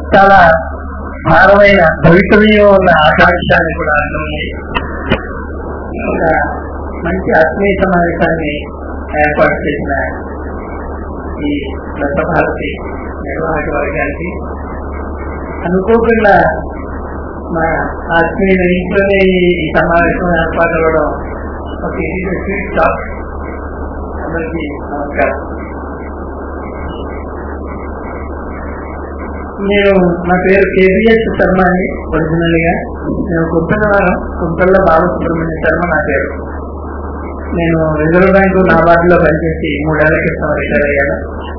చాలా భారమైన భవితవ్యం ఉన్న ఆకాంక్ష అని కూడా అర్థమైంది ఒక మంచి ఆత్మీయ సమావేశాన్ని ఏర్పాటు చేసిన ఈ దత్తభారతి నిర్వాహక వర్గానికి అనుకోకుండా మా ఆత్మీయుల ఇంట్లోనే ఈ సమావేశం ఏర్పాటు అవ్వడం ఒక ఇది స్వీట్ షాప్ అందరికీ నమస్కారం నేను నా పేరు కేబిఎస్ శర్మ అండి ఒరిజినల్ గా నేను కుంటలవారం కుంటల్లో బాలసుబ్రహ్మణ్య శర్మ నా పేరు నేను రిజర్వ్ బ్యాంకు నాబార్డులో పనిచేసి మూడేళ్ల క్రితం రిటైర్ అయ్యాను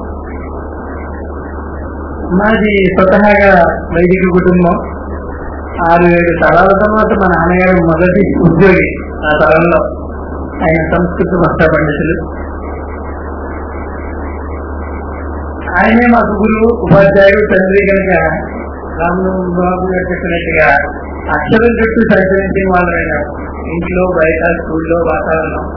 మాది స్వతహాగా వైదిక కుటుంబం ఆరు ఏడు తరాల తర్వాత మా నాన్నగారు మొదటి ఉద్యోగి ఆ తరంలో ఆయన సంస్కృత భాష పండితులు ఆయనే మాకు గురువు ఉపాధ్యాయుడు తండ్రి కనుక రాములు బాబు గారు చెప్పినట్టుగా అక్షరం చుట్టూ సంచరించిన వాళ్ళైనా ఇంట్లో బయట స్కూల్లో వాతావరణం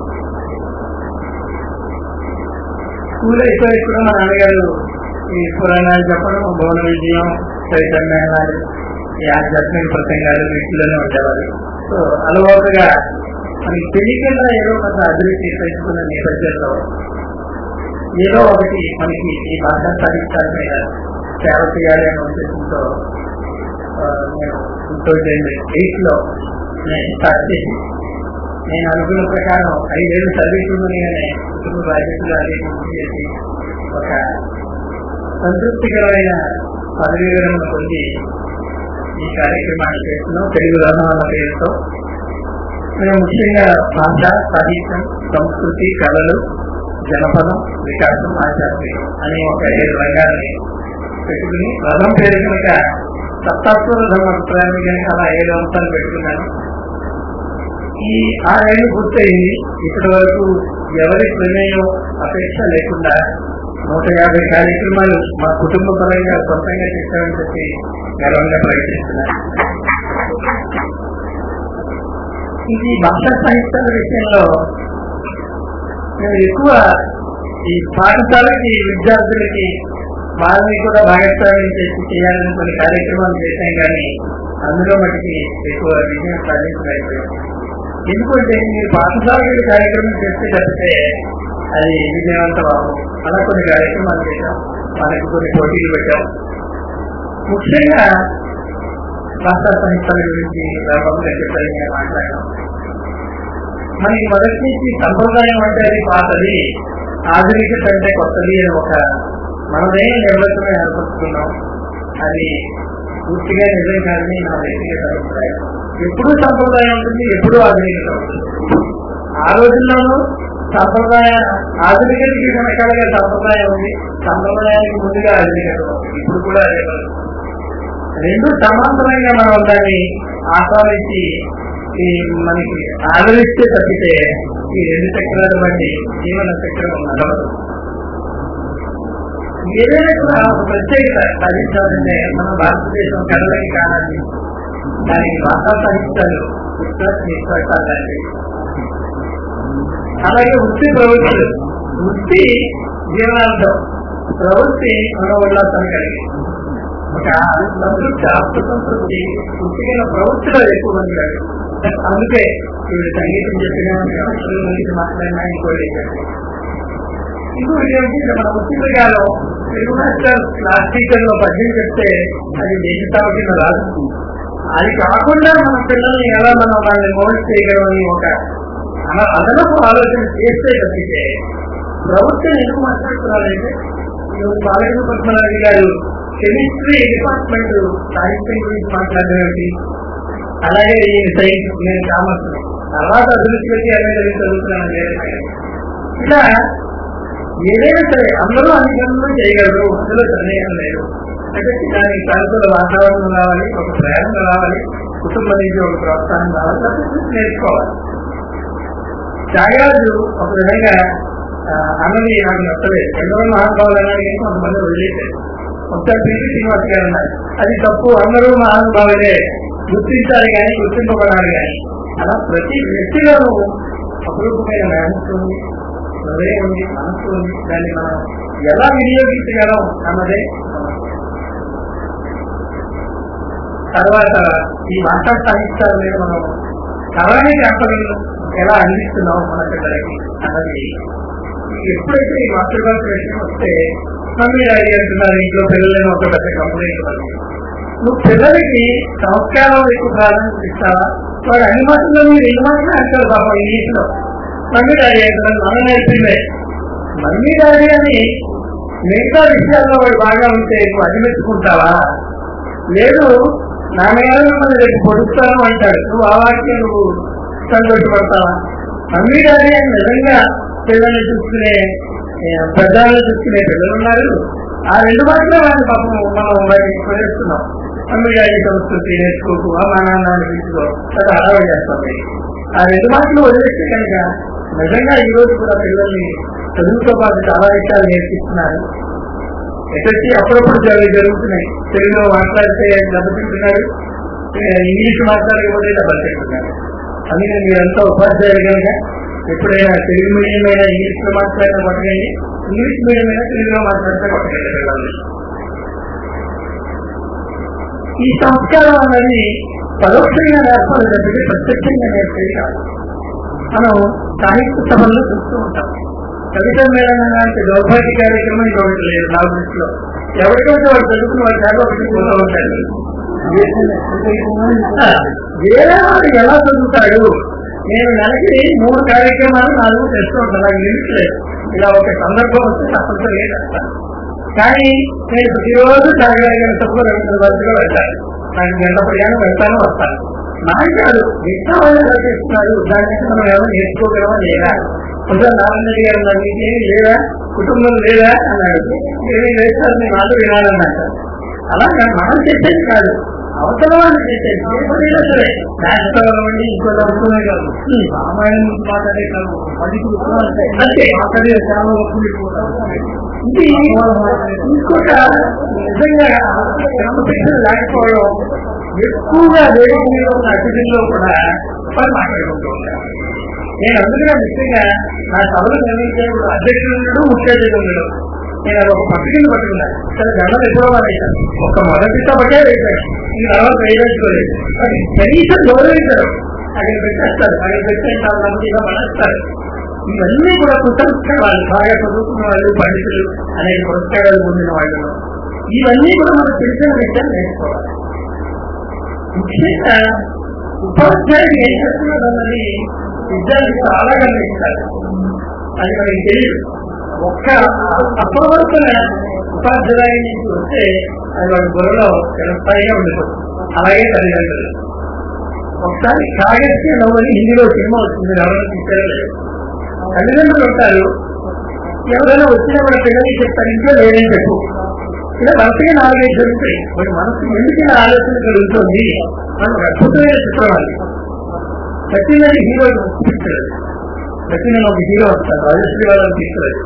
స్కూల్ అయిపోయి కూడా మా నాన్నగారు ఈ పురాణాలు చెప్పడం భువన విజయం చైతన్యాలు ఈ ఆధ్యాత్మిక ప్రసంగాలు వీటిలోనే ఉండేవారు సో అలవాటుగా మనకి తెలియకుండా ఏదో కొంత అభివృద్ధి పెంచుకున్న నేపథ్యంలో ఏదో ఒకటి మనకి ఈ భాష సాధించాలి మీద సేవ చేయాలి అనే ఉద్దేశంతో ఆ, నేను టూ థౌజండ్ ఎయిట్ లో నేను స్టార్ట్ చేసి నేను అనుకున్న ప్రకారం ఐదేళ్ళు చదువుకుందనే కుటుంబ బాధ్యతలు అది పూర్తి చేసి ఒక సంతృప్తికరమైన పదవి వివరణ పొంది ఈ కార్యక్రమాన్ని చేస్తున్నాం తెలుగు రహమాన పేరుతో మేము ముఖ్యంగా భాష సాహిత్యం సంస్కృతి కళలు జనపదం వికాసం ఆధ్యాత్మికం అనే ఒక ఏడు రంగాన్ని పెట్టుకుని రథం పేరు కనుక సప్తాత్మక ధర్మ అభిప్రాయం కనుక అలా ఏడు అంశాలు పెట్టుకున్నాను ఈ ఆరేళ్ళు పూర్తయింది ఇప్పటి వరకు ఎవరి ప్రమేయం అపేక్ష లేకుండా నూట యాభై కార్యక్రమాలు మా కుటుంబ పరంగా సొంతంగా చేశామని చెప్పి గర్వంగా ప్రకటిస్తున్నాను ఇది భాషా సాహిత్యాల విషయంలో మేము ఎక్కువ ఈ పాఠశాలకి విద్యార్థులకి వాళ్ళని కూడా భాగస్వామ్యం చేసి చేయాలని కొన్ని కార్యక్రమాలు చేశాం కానీ అందులో మటుకి ఎక్కువ విజయం సాధించలేకపోయాం ఎందుకంటే మీరు పాఠశాలకి కార్యక్రమం చేస్తే తప్పితే అది విజయవంతం అవ్వదు అలా కొన్ని కార్యక్రమాలు చేశాం వాళ్ళకి కొన్ని పోటీలు పెట్టాం ముఖ్యంగా భాషా సాహిత్యాల గురించి రాబోతున్న చెప్పాలని మాట్లాడాం మనకి మొదటి నుంచి సంప్రదాయం అంటే అది పాతది ఆధునికత అంటే కొత్తది అని ఒక మనమే నిర్వచనం ఏర్పరుచుకున్నాం అది పూర్తిగా నిజం కాదని నా వ్యక్తిగత అభిప్రాయం ఎప్పుడూ సంప్రదాయం ఉంటుంది ఎప్పుడూ ఆధునికత ఉంటుంది ఆ రోజుల్లోనూ సంప్రదాయ ఆధునికతకి వెనకాలగా సంప్రదాయం ఉంది సంప్రదాయానికి ముందుగా ఆధునికత ఉంది ఇప్పుడు కూడా అదే పరిస్థితి. రెండు సమాంతరంగా మనం దాన్ని ఆస్వాదించి ఈ మనకి ఆదరిస్తే తప్పితే ఈ రెండు చక్రాల బట్టి జీవన చక్రం నడవదు ఏదైనా కూడా ఒక ప్రత్యేకత సాధించాలంటే మన భారతదేశం కళలకి కానాలి దానికి భాషా సాహిత్యాలు తీసుకొచ్చాలండి అలాగే వృత్తి ప్రవృత్తులు వృత్తి జీవనార్థం ప్రవృత్తి మనోల్లాసం కలిగి ఒక సంతృప్తి ఆత్మ సంతృప్తి వృత్తిగల ప్రవృత్తిలో ఎక్కువ మంది కాదు అందుకే వీళ్ళు సంగీతం చెప్పిన అక్షరం గురించి మాట్లాడినా ఇంకోటి ఇంకొకటి ఏమిటి మన వృత్తికాలం తెలుగు మాస్టర్ క్లాస్ టీచర్ లో పద్యం చెప్తే అది దేశతావ కింద రాదు అది కాకుండా మన పిల్లల్ని ఎలా మనం వాళ్ళని మోల్డ్ చేయగలమని ఒక అన- అదనపు ఆలోచన చేస్తే తప్పితే ప్రభుత్వం ఎందుకు మాట్లాడుతున్నారంటే బాలకృష్ణ పద్మనాభి గారు కెమిస్ట్రీ డిపార్ట్మెంట్ సాహిత్యం గురించి మాట్లాడేది అలాగే ఈ సైన్స్ నేను కామర్స్ తర్వాత అభివృద్ధి వచ్చి అనేది చదువుతున్నాను వేరే సంగతి. ఇలా ఏదైనా సరే అందరూ అన్ని పనులు చేయగలరు అందులో సందేహం లేదు అంటే దానికి సానుకూల వాతావరణం రావాలి ఒక ప్రయాణం రావాలి కుటుంబం నుంచి ఒక ప్రోత్సాహం రావాలి తప్పకుండా నేర్చుకోవాలి త్యాగరాజు ఒక విధంగా ఆ, అన్నది నాకు నచ్చలేదు ఎందరో మహానుభావులు అన్నది కొంతమంది వదిలేశారు ఒకసారి పిపి శ్రీనివాస్ గారు అన్నారు అది తప్పు అందరూ మహానుభావులే గుర్తించాలి కానీ గుర్తింపబడాలి కానీ అలా ప్రతి వ్యక్తిలోనూ అపురూపమైన మేనస్సు ఉంది హృదయం ఉంది మనస్సు ఉంది దాన్ని మనం ఎలా వినియోగించగలం అన్నదే సమస్య. తర్వాత ఈ భాషా సాహిత్యాల మీద మనం కళని వ్యాపారం ఎలా అందిస్తున్నాం మన పిల్లలకి అన్నది ఎప్పుడైతే ఈ మాతృభాష విషయం వస్తే మమ్మీ డాడీ అంటున్నారు ఇంట్లో పిల్లలని ఒక పెద్ద కంప్లైంట్ ఉంది నువ్వు పిల్లలకి సంస్కారం ఎక్కువ ప్రాధాన్యత ఇస్తావా వాడు అన్ని మాటల్లో మీరు ఎన్ని మాటలు అంటారు పాపం ఇంగ్లీష్ లో మమ్మీ డాడీ అంటున్నారు మనం నేర్పిందే మమ్మీ డాడీ అని మిగతా విషయాల్లో వాడు బాగా ఉంటే నువ్వు అధిమెచ్చుకుంటావా లేదు నా మీద మిమ్మల్ని రేపు పొడుస్తాను అంటాడు నువ్వు ఆ వాక్యం నువ్వు సంతోషపడతావా మమ్మీ డాడీ అని నిజంగా పిల్లల్ని చూసుకునే ఏ, పెద్దవాళ్ళని చూసుకునే పిల్లలు ఉన్నారు ఆ రెండు మాటలే వాళ్ళని పాపం మనం వాటిని కొనేస్తున్నాం మమ్మీ డాడీ సంస్కృతి నేర్చుకోకు ఆ మా నాన్న తీసుకో అది అలవాటు చేస్తాం మీరు. ఆ రెండు మాటలు వదిలేస్తే కనుక నిజంగా ఈ రోజు కూడా పిల్లల్ని చదువుతో పాటు చాలా విషయాలు నేర్పిస్తున్నారు ఎస్ఎస్సీ అప్పుడప్పుడు జరుగు జరుగుతున్నాయి తెలుగులో మాట్లాడితే దెబ్బతింటున్నారు ఏ, ఇంగ్లీష్ మాట్లాడకపోతే దెబ్బతింటున్నారు అందుకని మీరంతా ఉపాధ్యాయులు కనుక ఎప్పుడైనా తెలుగు మీడియం అయినా ఇంగ్లీష్ లో మాట్లాడినా పట్టకండి ఇంగ్లీష్ మీడియం అయినా తెలుగులో మాట్లాడితే పట్టకండి పిల్లల్ని ఈ సంస్కారం అన్నది పరోక్షంగా నేర్పాలి తప్పితే ప్రత్యక్షంగా నేర్పేది కాదు మనం సాహిత్య సభల్లో చూస్తూ ఉంటాం కవిత మేళన లాంటి దౌర్భాగ్య కార్యక్రమం ఇంకొకటి లేదు నా దృష్టిలో ఎవరికైతే వాడు చదువుకుని వాడు చేత ఒకటి పోతూ ఉంటాడు వేరే వాడు ఎలా చదువుతాడు నేను నెలకి మూడు కార్యక్రమాలు నాలుగు చేస్తూ ఉంటాను నాకు లిమిట్ లేదు ఇలా ఒక సందర్భం వస్తే తప్పనిసరిగా చేస్తాను కానీ నేను ప్రతిరోజు తాగలిగిన తక్కువ రెండు వరకు వెళ్తాను నాకు గంట ప్రయాణం వెళ్తాను వస్తాను నాకు కాదు మిగతా వాళ్ళు ఎలా చేస్తున్నారు దాని నుంచి మనం ఏమైనా నేర్చుకోగలమా లేదా ఒకసారి నారాయణ గారు నాకు మీకేమీ లేదా కుటుంబం లేదా అన్నాడు ఏమీ లేదు సార్ నేను వాళ్ళు వినాలన్నట్టు అలాగా మనం చేసేది కాదు అవతల వాళ్ళు చేసేది ఏమైనా సరే రాష్ట్రాలండి ఇంకో అనుకునే కాదు ఈ రామాయణం గురించి మాట్లాడే కాదు పది అంతే అక్కడే చాలా ఒప్పుకుంటున్నారు ఇది ఇంకొక నిజంగా క్రమశిక్షణ లేకపోవడం ఎక్కువగా వేదిక మీద ఉన్న అతిథుల్లో కూడా వాళ్ళు మాట్లాడుకుంటూ ఉంటారు నేను అందుకనే ముఖ్యంగా నా సభలు నిర్వహించేప్పుడు అధ్యక్షుడు ఉండడు ముఖ్య అతిథులు ఉండడు నేను అది ఒక పత్రికను పట్టుకున్నాను సరే దండం ఎప్పుడో వేశాను ఒక మొదటి సభకే వేశాను ఈ తర్వాత వేయవేసుకోలేదు అది కనీసం గౌరవించరు అక్కడ పెట్టేస్తారు అక్కడ పెట్టేస్తారు మంచిగా మనస్తారు ఇవన్నీ కూడా పుస్తకాలు బాగా చదువుకున్న వాళ్ళు పండితులు అనేక పురస్కారాలు పొందిన వాళ్ళు ఇవన్నీ కూడా మనకు తెలిసిన విషయాలు నేర్చుకోవాలి ముఖ్యంగా ఉపాధ్యాయుడు ఏం చేస్తున్నాడు అన్నది విద్యార్థి చాలా గమనిస్తారు అది మనకి తెలియదు ఒక్క అప్రవర్తన ఉపాధ్యాయుడి నుంచి వస్తే అది వాడి బుర్రలో చిరస్థాయిగా ఉండిపోతుంది అలాగే తల్లిదండ్రులు ఒకసారి కాగస్య నవ్వని హిందీలో సినిమా వచ్చింది ఎవరైనా తీసేయలేదు తల్లిదండ్రులు ఉంటారు ఎవరైనా వచ్చినా మన పిల్లలకి చెప్తారు ఇంట్లో లేదని చెప్పు ఇలా మనసుగా నాలుగైదు జరుగుతాయి మరి మనసు ఎందుకు ఇలా ఆలోచన కలుగుతుంది మనం ఒక అద్భుతమైన చిత్రం అది సత్యనది హీరో తీసుకురాదు సత్యన ఒక హీరో వస్తారు రాజశ్రీ వాళ్ళని తీసుకురాదు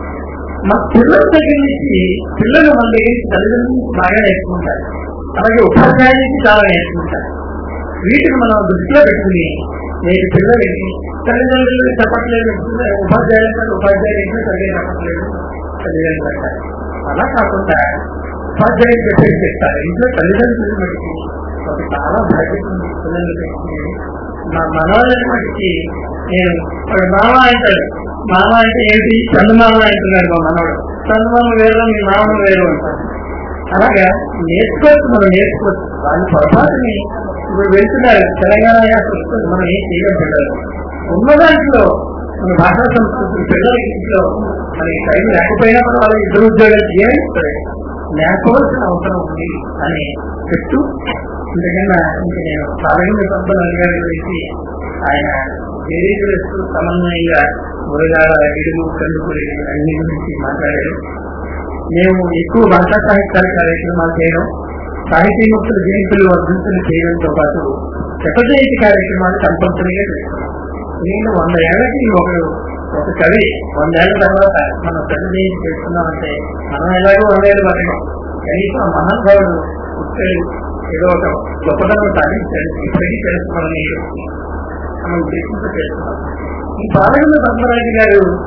మా పిల్లల దగ్గర నుంచి పిల్లలు మన దగ్గర నుంచి తల్లిదండ్రుల నుంచి బాగా నేర్చుకుంటారు అలాగే ఉపాధ్యాయుల నుంచి చాలా నేర్చుకుంటారు వీటిని మనం దృష్టిలో పెట్టుకుని నేటి పిల్లలకి తల్లిదండ్రులు చెప్పట్లేదు ఉపాధ్యాయులు కంటే ఉపాధ్యాయులు ఇంట్లో సరిగ్గా చెప్పట్లేదు తల్లిదండ్రులు అంటారు అలా కాకుండా ఉపాధ్యాయులు చెప్పేసి చెప్తారు ఇంట్లో తల్లిదండ్రులు మటుకి ఒక చాలా బాధ్యత ఉంది పిల్లలు పెట్టుకునేది మా మనవాళ్ళని మటుకి నేను వాడు మామ అంటాడు మామ అంటే ఏంటి చందమామ అంటున్నాడు మా మనవాడు చందమామ వేరు మీ మామ వేరు అంటాడు అలాగా నేర్చుకోవచ్చు మనం నేర్చుకోవచ్చు వాళ్ళ పొరపాటుని ఇప్పుడు వెళ్తున్నారు తెలంగాణ యాత్ర వస్తుంది మనం ఏం చేయడం పిల్లలు ఉన్న దాంట్లో మన భాషా సంస్కృతి పిల్లల ఇంట్లో మనకి టైం లేకపోయినా మనం వాళ్ళ ఇద్దరు ఉద్యోగాలు చేయాలి లేకపోవాల్సిన అవసరం ఉంది అని చెప్తూ ఎందుకన్నా ఇంక నేను ప్రారంభ సంపన్న గారి గురించి ఆయన వేరేస్తూ సమన్వయంగా మురగాల ఇడుగు కందుకూరి అన్ని గురించి మాట్లాడారు మేము ఎక్కువ భాషా సాహిత్యాల కార్యక్రమాలు చేయడం సాహితీముక్తుల జయంతులు వర్ధంతులు చేయడంతో పాటు శతజయంతి కార్యక్రమాలు కంపల్సరీగా చేస్తున్నాం నేను వంద ఏళ్ళకి ఒకడు ఒక కవి వందేళ్ల తర్వాత మనం శత జయంతి చేస్తున్నామంటే మనం ఎలాగో వందేళ్ళు బతకం కనీసం మహానుభావుడు పుట్టాడు ఏదో ఒక గొప్పతనం సాధించాడు ఇప్పటికీ తెలుసుకోవాలని మనం ఉద్దేశంతో చేస్తున్నాం ఈ బాలగంధ ధర్మరాజు గారు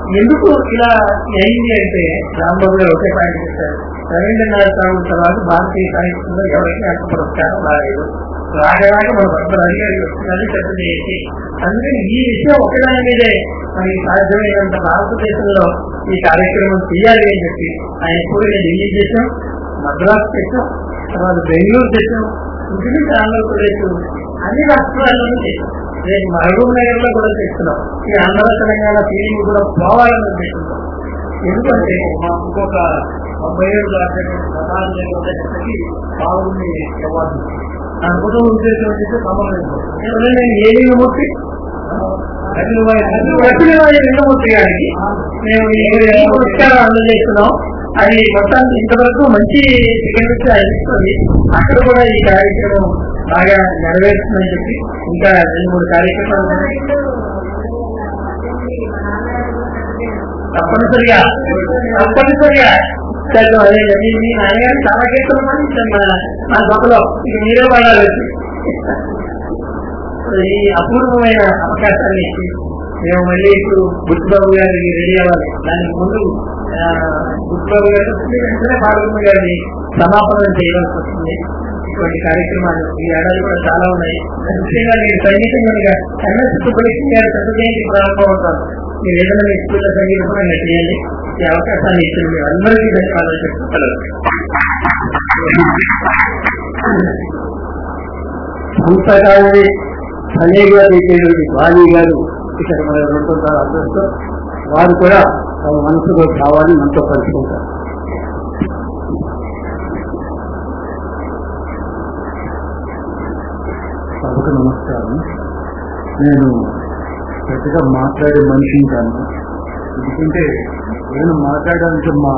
ఎందుకు ఇలా అయింది అంటే రాంబాబు గారు ఒకే పాయింట్ చెప్పారు రవీంద్రనాథ్ ఠాగూర్ తర్వాత భారతీయ సాహిత్యంలో ఎవరికి అంత పురస్కారం రాలేదు రాగరాక మన భక్తులు అడిగారు వస్తున్నది చర్చ చేసి అందుకని ఈ విషయం ఒకదాని మీదే మనకి సాధ్యమైనంత భారతదేశంలో ఈ కార్యక్రమం చేయాలి అని చెప్పి ఆయన కూడా ఢిల్లీ చేసాం మద్రాసు చేసాం తర్వాత బెంగళూరు చేసాం ఇంచుమించు ఆంధ్రప్రదేశ్ అన్ని రాష్ట్రాల్లోనూ చేసాం రేపు మహబూబ్ నగర్ లో కూడా చేస్తున్నాం ఈ ఆంధ్ర తెలంగాణ ఫీలింగ్ కూడా పోవాలని ఉద్దేశంతో ఎందుకంటే మా ఇంకొక తొంభై ఏళ్ళు దాటినటువంటి ప్రధాన లేకపోతే బాగుంది అవార్డు నా కుటుంబ ఉద్దేశం వచ్చేసి సంబంధం ఎవరైనా నేను ఏ లింగమూర్తి లక్ష్మీవారి లింగమూర్తి గారికి మేము ఈ ఈ పురస్కారం అందజేస్తున్నాం అది మొత్తానికి ఇంతవరకు మంచి చికిత్స ఇస్తుంది అక్కడ కూడా ఈ కార్యక్రమం బాగా నెరవేరుతుందని చెప్పి ఇంకా రెండు మూడు కార్యక్రమాలు ఉన్నాయి. తప్పనిసరిగా తప్పనిసరిగా చదువు అదే మీ మీ నాన్నగారు చాలా కీర్తన పండించారు మా మా సభలో ఇక మీరే పడాలి వచ్చి. ఈ అపూర్వమైన అవకాశాన్ని ఇచ్చి మేము మళ్ళీ ఇప్పుడు బుద్ధబాబు గారికి రెడీ అవ్వాలి దానికి ముందు ఆ, బుద్ధబాబు గారు వస్తే వెంటనే పాల్గొన్న గారిని సమాపనం చేయవలసి వస్తుంది ఇటువంటి కార్యక్రమాలు ఈ ఏడాది కూడా చాలా ఉన్నాయి ముఖ్యంగా నేను సంగీతం కనుక ఎంఎస్ సుబ్బలక్ష్మి గారి పెద్ద జయంతి ప్రారంభం అవుతాను మీరు ఏదైనా మీ స్కూల్లో సంగీతం కూడా నేను చేయండి ఈ అవకాశాన్ని ఇచ్చిన మీరు అందరికీ ధన్యవాదాలు చెప్తాను అంతకాలని అనేగా తీసేటువంటి బాలి గారు ఇక్కడ మన ఉంటుంటారు అందరితో వారు కూడా తమ మనసులో భావాన్ని మనతో పంచుకుంటారు సభకు నమస్కారం నేను పెద్దగా మాట్లాడే మనిషిని కాను ఎందుకంటే నేను మాట్లాడడానికి మా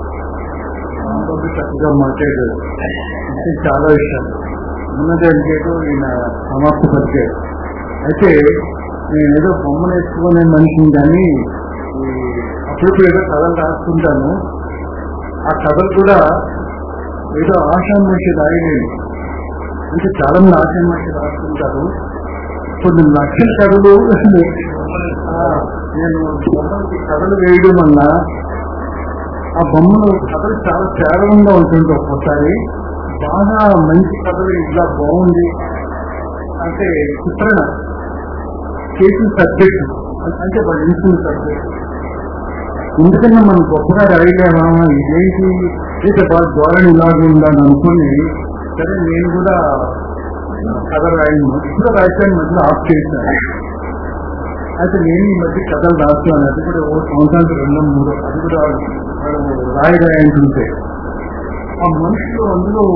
రాంబాబు చక్కగా మాట్లాడారు అంటే చాలా విషయాలు ఉన్నది అంటే ఈయన సమాప్తి పరిచయం అయితే నేను ఏదో బొమ్మను వేసుకునే మనిషిని కానీ ఈ అప్పుడప్పుడు ఏదో కథలు రాస్తుంటాను ఆ కథలు కూడా ఏదో ఆశాన్వేషి రాయలేదు అంటే చాలా మంది ఆశాన్వేషి రాస్తుంటారు కొన్ని లక్షల కథలు ఆ, నేను బొమ్మలకి కథలు వేయడం వల్ల ఆ బొమ్మలు కథలు చాలా తేడంగా ఉంటుంది ఒక్కోసారి బాగా మంచి కథలు ఇట్లా బాగుంది అంటే చిత్రణ చేసిన సబ్జెక్ట్ అంటే వాళ్ళు ఎంచుకున్న సబ్జెక్ట్ ఎందుకన్నా మనం గొప్పగా రాయలేమా ఇదేంటి ఇక బాగా ధోరణి ఇలాగే ఉందని అనుకుని సరే నేను కూడా కథ రాయను ఇప్పుడు రాయటాన్ని మధ్యలో ఆఫ్ చేశాను అయితే నేను ఈ మధ్య కథలు రాస్తున్నాను అది కూడా ఓ సంవత్సరానికి రెండు మూడు అది కూడా రాయి రాయి అంటుంటే ఆ మనుషులు అందులో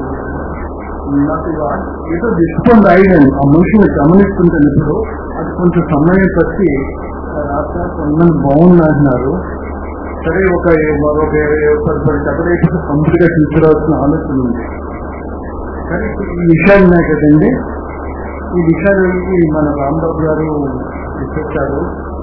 నాకు ఆ- ఏదో దిక్కుకొని రాయలేను ఆ మనుషులు గమనిస్తుంటాను ఇప్పుడు అది కొంచెం సమయం పట్టి రాష్ట్ర కొంతమంది బాగుంది అంటున్నారు సరే ఒక మరొక పది పది కథలు అయిపోతే కంప్లీట్ గా తీసుకురావాల్సిన ఆలోచన ఉంది కానీ ఇప్పుడు ఈ విషయాలు ఉన్నాయి కదండి ఈ విషయాలకి మన రాంబాబు గారు చెప్పారు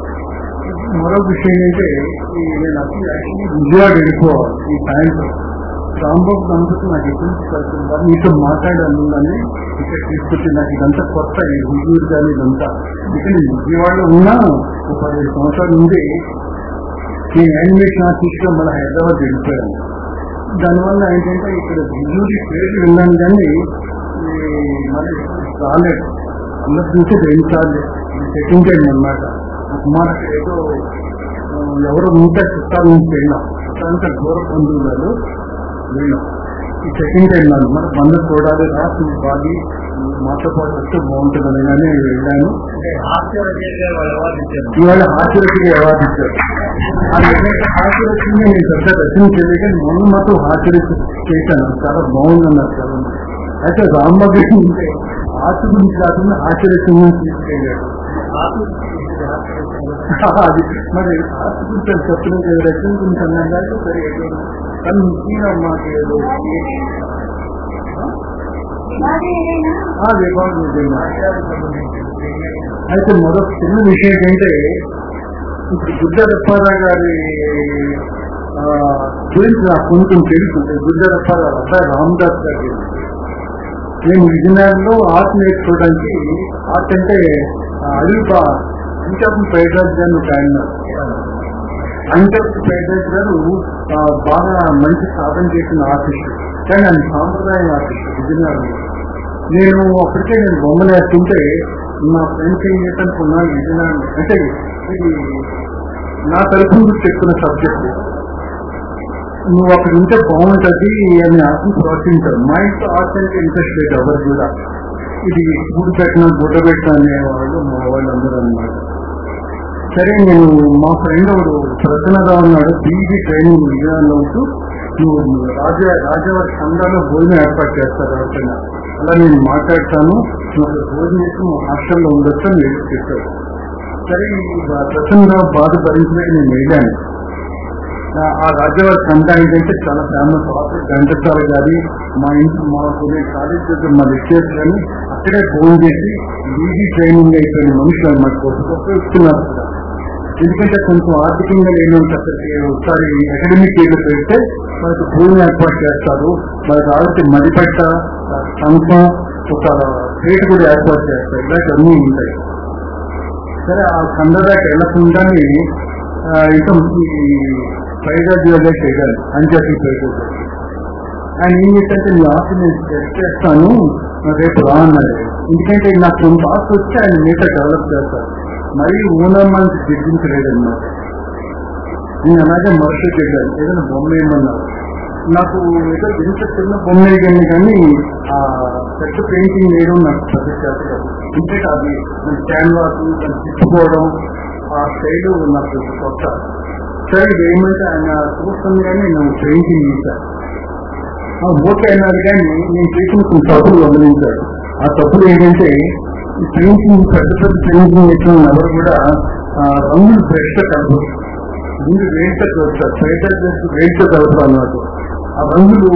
మరో విషయం ఏంటంటే ఈ నేను అసలు యాక్చువల్లీ విజయవాడ వెళ్ళిపోవాలి ఈ సాయంత్రం రాంబాబు దంపతులు నాకు ఎప్పుడు కలుగుతున్నారు మీతో మాట్లాడాను అని ఇక్కడ తీసుకొచ్చి నాకు ఇదంతా కొత్త ఈ హుజూరు కానీ ఇదంతా ఇక్కడ నేను విజయవాడలో ఉన్నా ఒక పదిహేను సంవత్సరాల నుండి నేను యానిమేషన్ ఆర్టిస్ట్ గా మన హైదరాబాద్ వెళ్ళిపోయాను దానివల్ల ఏంటంటే ఇక్కడ హుజూరి పేరు విన్నాను కానీ ఈ మన రాలేదు అందరి నుంచి రెండు సార్లు సెకండ్ టైం అన్నమాట మనకి ఏదో ఆ, ఎవరో నూట చుట్టాల నుంచి వెళ్ళాం చుట్టాలంటే దూర బంధువులు వెళ్ళాం ఈ సెకండ్ టైం నాకు మన బంధు చూడాలి రాసి బాగి మాతో పాటు వస్తే బాగుంటుందని కానీ వెళ్ళాను ఇవాళ హాస్యరక్షకి అవార్డు ఇచ్చారు హాస్యరక్షని నేను పెద్ద రచన చేయలేదు కానీ మొన్న మాత్రం హాస్యరక్ష చేశాను చాలా బాగుందన్నారు చాలా మంది. అయితే రాంబాబు ఉంటే ఆర్ట్ గురించి కాకుండా హాస్యరక్ష గురించి తీసుకెళ్ళాడు అది మరి ఆర్ట్ గురించి అది చెప్పడం లేదు రచన గురించి అన్నాం కాబట్టి సరే ఏదో. కానీ ముఖ్యంగా మాకు ఏదో ఆ విభాగం నిజంగా. అయితే మరొక చిన్న విషయం ఏంటంటే ఇప్పుడు గుడ్డ రప్పారావు గారి ఆ, గురించి నాకు కొంచెం తెలుసు గుడ్డ రప్పారావు అబ్బాయి రామదాస్ గారి నేను విజయనగరంలో ఆర్ట్ నేర్చుకోవడానికి ఆర్ట్ అంటే ఆ, అడవి బా ఇంకా పైరాజ్ అని ఒక ఆయన అంకర్ పేదరాజ్ గారు ఆ, బాగా మంచి సాధన చేసిన ఆర్టిస్ట్ కానీ ఆయన సాంప్రదాయ ఆర్టిస్ట్ విజయనగరం నేను అప్పటికే నేను బొమ్మలు వేస్తుంటే నా ఫ్రెండ్స్ ఏం చేశాను కొన్నాళ్ళు విజయనగరం అంటే ఇది నా తరఫు నుంచి చెప్తున్న సబ్జెక్ట్ నువ్వు అక్కడ ఉంటే బాగుంటది అని ఆత్మ ప్రోత్సహించారు మా ఇంట్లో ఆర్ట్ అంటే ఇంట్రెస్ట్ లేదు ఎవరు కూడా ఇది గుడి పెట్టిన గుడ్డ పెట్టిన అనేవాళ్ళు మా వాళ్ళు అందరూ అన్నమాట సరే నేను మా ఫ్రెండ్ ఒకడు ప్రసన్నరావు ఉన్నాడు బీజీ ట్రైనింగ్ విజయనగరంలో ఉంటూ నువ్వు రాజా రాజావారి సంఘాల్లో భోజనం ఏర్పాటు చేస్తారు ఎవరికైనా అలా నేను మాట్లాడతాను నువ్వు అక్కడ భోజనం చేసి మా హాస్టల్లో ఉండొచ్చు అని నేను చెప్పాడు సరే ఈ ప్రసన్నరావు బాధ భరించలేక నేను వెళ్ళాను ఆ- ఆ రాజ్యవారి సంఘ ఏంటంటే చాలా ఫేమస్ ఆఫీస్ ఘంటసాల గారి మా ఇంటి మా కొన్ని కాలేజ్ దగ్గర మా లెక్చర్స్ కానీ అక్కడే ఫోన్ చేసి ఈజీ ట్రైనింగ్ అయిపోయిన మనుషులు అన్నమాట గొప్ప గొప్ప ఇస్తున్నారు అక్కడ. ఎందుకంటే కొంచెం ఆర్థికంగా లేని అక్కడికి ఒకసారి అకాడమిక్ ఏళ్ళు పెడితే మనకు భూమి ఏర్పాటు చేస్తారు మనకు ఆడితే మడిపెట్ట సంఘం ఒక రేటు కూడా ఏర్పాటు చేస్తారు ఇలాంటి అన్నీ ఉంటాయి సరే ఆ సందర్భానికి వెళ్ళకుండానే ఆ, ఇంకా ఈ పైరాజీలో చేయాలి అంజాతి పైరాజీ ఆయన ఏం చేశారంటే మీ ఆఫీస్ నేను చెక్ చేస్తాను రేపు రా అన్నాడు ఎందుకంటే నాకు కొంత ఆఫ్ వచ్చి ఆయన మీటర్ డెవలప్ చేస్తారు మరీ ఊనమ్మానికి తెప్పించలేదన్నమాట నేను అలాగే మరుసటి వెళ్ళాను ఏదైనా బొమ్మ వేయమన్నారు నాకు ఏదో ఎంత చిన్న బొమ్మ వేయగలను కానీ ఆ పెద్ద పెయింటింగ్ వేయడం నాకు పెద్ద చేత కాదు అంటే అది క్యాన్వాస్ తిప్పుకోవడం ఆ స్టైల్ నాకు కొత్త సరే వేయమంటే ఆయన చూస్తుంది కానీ నేను పెయింటింగ్ చేశాను ఆ ఓకే అన్నారు కానీ నేను చేసిన కొన్ని తప్పులు గమనించాడు ఆ తప్పులు ఏంటంటే ఈ పెయింటింగ్ పెద్ద పెద్ద పెయింటింగ్ వేసిన ఎవరు కూడా ఆ రంగులు బ్రష్ కలపరు ముందు వేడితో కలుపుతారు ఫైటర్ వేడితో కలపరు అన్నమాట ఆ రంగులు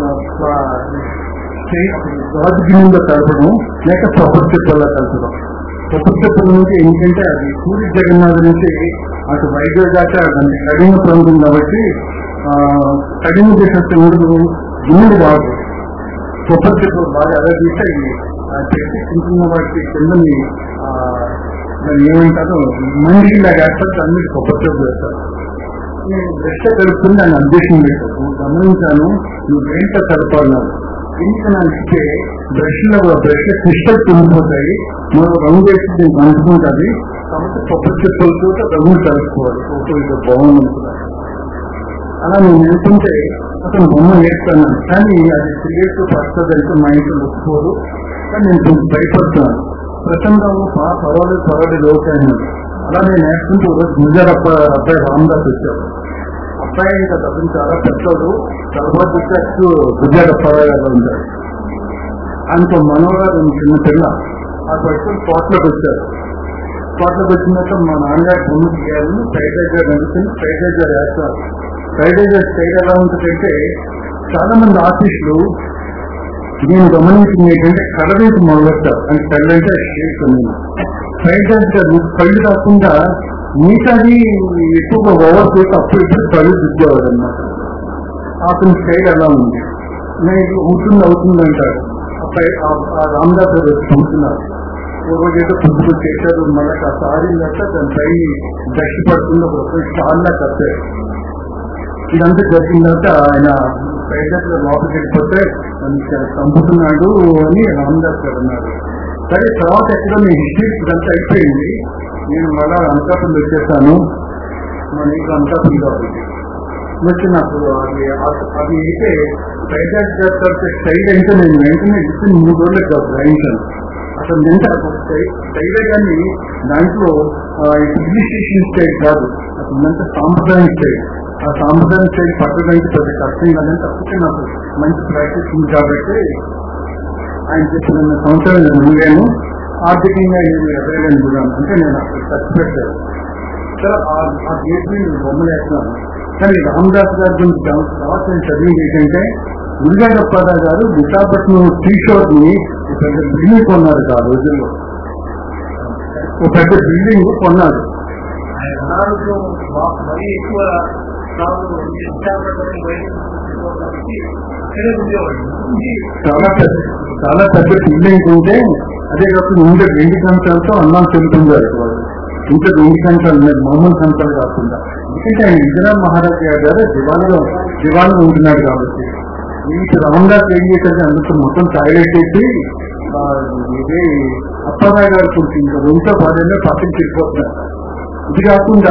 గాజు గిన్నెలో కలపడం లేక కొబ్బరి చెప్పుల్లో కలపడం కొబ్బరి చెప్పుల నుంచి ఎందుకంటే అది పూరి జగన్నాథ్ నుంచి అటు వైద్యుల దాకా దాన్ని కఠిన ప్రాంతం కాబట్టి ఆ, కఠిన చేసేస్తే ఉండదు గిన్నెలు బాగు కొబ్బరి చెప్పులు బాగా అలా తీస్తే ఆ చెట్టు కింద వాటి కిందని ఆ, దాన్ని ఏమంటారు మండి లాగా వేస్తారు అన్ని కొబ్బరి చెప్పులు వేస్తారు నేను బ్రష్ కలుపుకుని దాన్ని అధ్యక్షం పెట్టాను నువ్వు గమనించాను నువ్వు ఏంటో కలపాలన్నాను ఎందుకు నాకు ఇస్తే బ్రష్ లో బ్రష్ క్రిస్టల్ తుండిపోతాయి మనం రంగు వేసి దీనికి అనుకుంటుంది కాబట్టి కొబ్బరి చెప్పులతో రంగులు కలుపుకోవాలి ఓకే ఇది బాగుంది అనుకున్నాను అలా నేను వెళ్తుంటే అతను బొమ్మ వేస్తాను కానీ అది క్రియేట్ పడుతుంది అంటే మా ఇంట్లో ఒప్పుకోరు కానీ నేను కొంచెం భయపడుతున్నాను ప్రచండంలో బా పర్వాలేదు పర్వాలేదు ఓకే అన్నాడు అలా నేను వేస్తుంటే ఒక రోజు గుజర్ అబ్బాయి అబ్బాయి రామదాస్ వచ్చాడు అబ్బాయి ఇంకా అతను చాలా పెద్దోడు తర్వాత వచ్చేస్తూ గుజర్ అబ్బాయి గారు ఉంటాడు ఆయనతో మనోగారు చిన్న పిల్ల ఆ పట్టుకుని తోటలోకి వచ్చారు తోటలోకి వచ్చినాక మా నాన్నగారు బొమ్మ గీయాలని ఫ్రైడ్ రైస్ గారు నడుస్తుంది ఫ్రైడ్ రైస్ గారు వేస్తారు ఫ్రైడ్ రైస్ గారు స్టైల్ ఎలా ఉంటుందంటే చాలా మంది ఆర్టిస్టులు నేను గమనించింది ఏంటంటే కళ్ళ నుంచి మొదలెట్టారు అంటే కళ్ళు అంటే షేక్ ఉంది ఫ్రైడ్ రైస్ గారు కళ్ళు కాకుండా మిగతాది ఎక్కువగా ఓవర్ చేసి అప్పుడు ఇప్పుడు కళ్ళు దిద్దేవాడు అనమాట అతని స్టైల్ ఎలా ఉంది నేను అవుతుంది అవుతుంది అంటారు అబ్బాయి ఆ- ఆ రామదాస్ గారు వచ్చి చూస్తున్నారు ఓ రోజు ఏదో పొద్దుకు చేశారు మళ్ళీ కాస్త ఆడిందట దాని పై దక్షి పడుతుంది ఒక చాలా కట్టారు ఇదంతా జరిగిన తర్వాత ఆయన పైదట్ లోపలికి వెళ్ళిపోతే నన్ను చంపుతున్నాడు అని రామదాస్ గారు అన్నారు సరే తర్వాత ఎక్కడో నేను హిస్టరీ ఇదంతా అయిపోయింది నేను మళ్ళా అనకాపల్లి వచ్చేసాను మన ఇంట్లో అనకాపల్లి కాబట్టి వచ్చి నాకు అది అది అయితే పైదట్ గారి తర్వాత స్టైల్ అంటే నేను వెంటనే ఇచ్చిన మూడు రోజులకు గ్రహించాను అసలు ఎంత స్టైలే కానీ దాంట్లో ఇగ్నిస్టేషన్ స్టైల్ కాదు అసలు ఎంత సాంప్రదాయం స్టైల్ ఆ సాంప్రదాయం స్టైల్ పట్టడానికి పెద్ద కష్టం కాదని తప్పితే నాకు మంచి ప్రాక్టీస్ ఉంది కాబట్టి ఆయన చెప్పిన సంవత్సరాలు నేను ఉండాను ఆర్థికంగా నేను ఎదగలేను కూడా అంటే నేను అక్కడ ఖర్చు పెట్టాను సరే ఆ- ఆ గేట్ మీద నేను బొమ్మలు వేస్తున్నాను కానీ రామదాస్ గారి గురించి చాలా- తర్వాత నేను చదివింది ఏంటంటే ఉల్లిగడ్డప్పారావు గారు విశాఖపట్నం టీ షర్ట్ ని ఒక పెద్ద బిల్డింగ్ కొన్నారు ఆ రోజుల్లో ఒక పెద్ద బిల్డింగ్ కొన్నారు ఆయన అనారోగ్యం బా- మరీ ఎక్కువ రావడం విశాఖపట్నం బయట కాబట్టి అక్కడే ఉండేవాడు ఉండి చాలా పెద్ద చాలా పెద్ద బిల్డింగ్ ఉంటే అదే కాకుండా ఉండే వెండి కంచాలతో అన్నం తింటుంటారు వాళ్ళు ఇంకా వెండి కంచాలు ఉన్నాయి మామూలు కంచాలు కాకుండా ఎందుకంటే ఆయన ఇందిరా మహారాజ్ గారు దివాన్లో దివాన్లో ఉంటున్నాడు కాబట్టి మీకు రామదాస్ ఏం చేశారు అందుకు మొత్తం టాయిలెట్ వేసి ఆ, ఇదే అప్పారావు గారు కొంచెం ఇంకా రూమ్తో భార్యనే పక్కన వెళ్ళిపోతున్నారు ఇది కాకుండా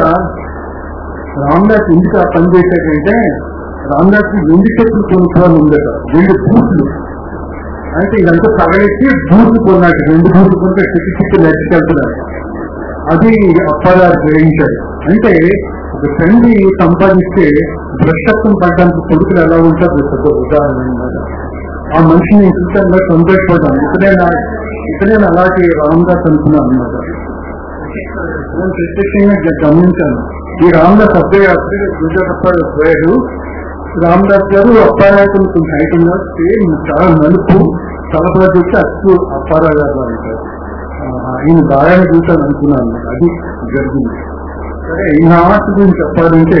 రామదాస్ ఎందుకు ఆ పని చేశాడంటే రామదాస్ వెండి చెట్లు కొనుక్కోవాలి ఉందట వెండి బూట్లు అంటే ఇదంతా తగలెట్టి బూట్లు కొన్నాడు రెండు బూట్లు కొంటే చెట్టు చెట్టు నెట్టుకెళ్తున్నాడు అది అప్పారావు గ్రహించాడు అంటే ఒక తండ్రి సంపాదిస్తే భ్రష్టత్వం పడడానికి కొడుకులు ఎలా ఉంటారు ఒక ఉదాహరణ అన్నమాట ఆ మనిషిని చూసాను సంతోషపడ్డాను ఇతనే నా- ఇతనే అలాగే రామదాస్ అనుకున్నాను అనమాట నేను ప్రత్యక్షంగా గ- గమనించాను ఈ రామదాస్ అబ్బాయి అబ్బాయి గుజరాత్ పోయాడు రామదాస్ గారు అప్పారావు కొంచెం హైట్ ఉన్నారు సేమ్ చాలా నలుపు తలపడ చూస్తే అచ్చు అప్పారావు గారు అంటారు ఆ, ఈయన బాగానే చూశాను అనుకున్నాను అది జరిగింది సరే ఈ ఆర్ట్ గురించి చెప్పాలంటే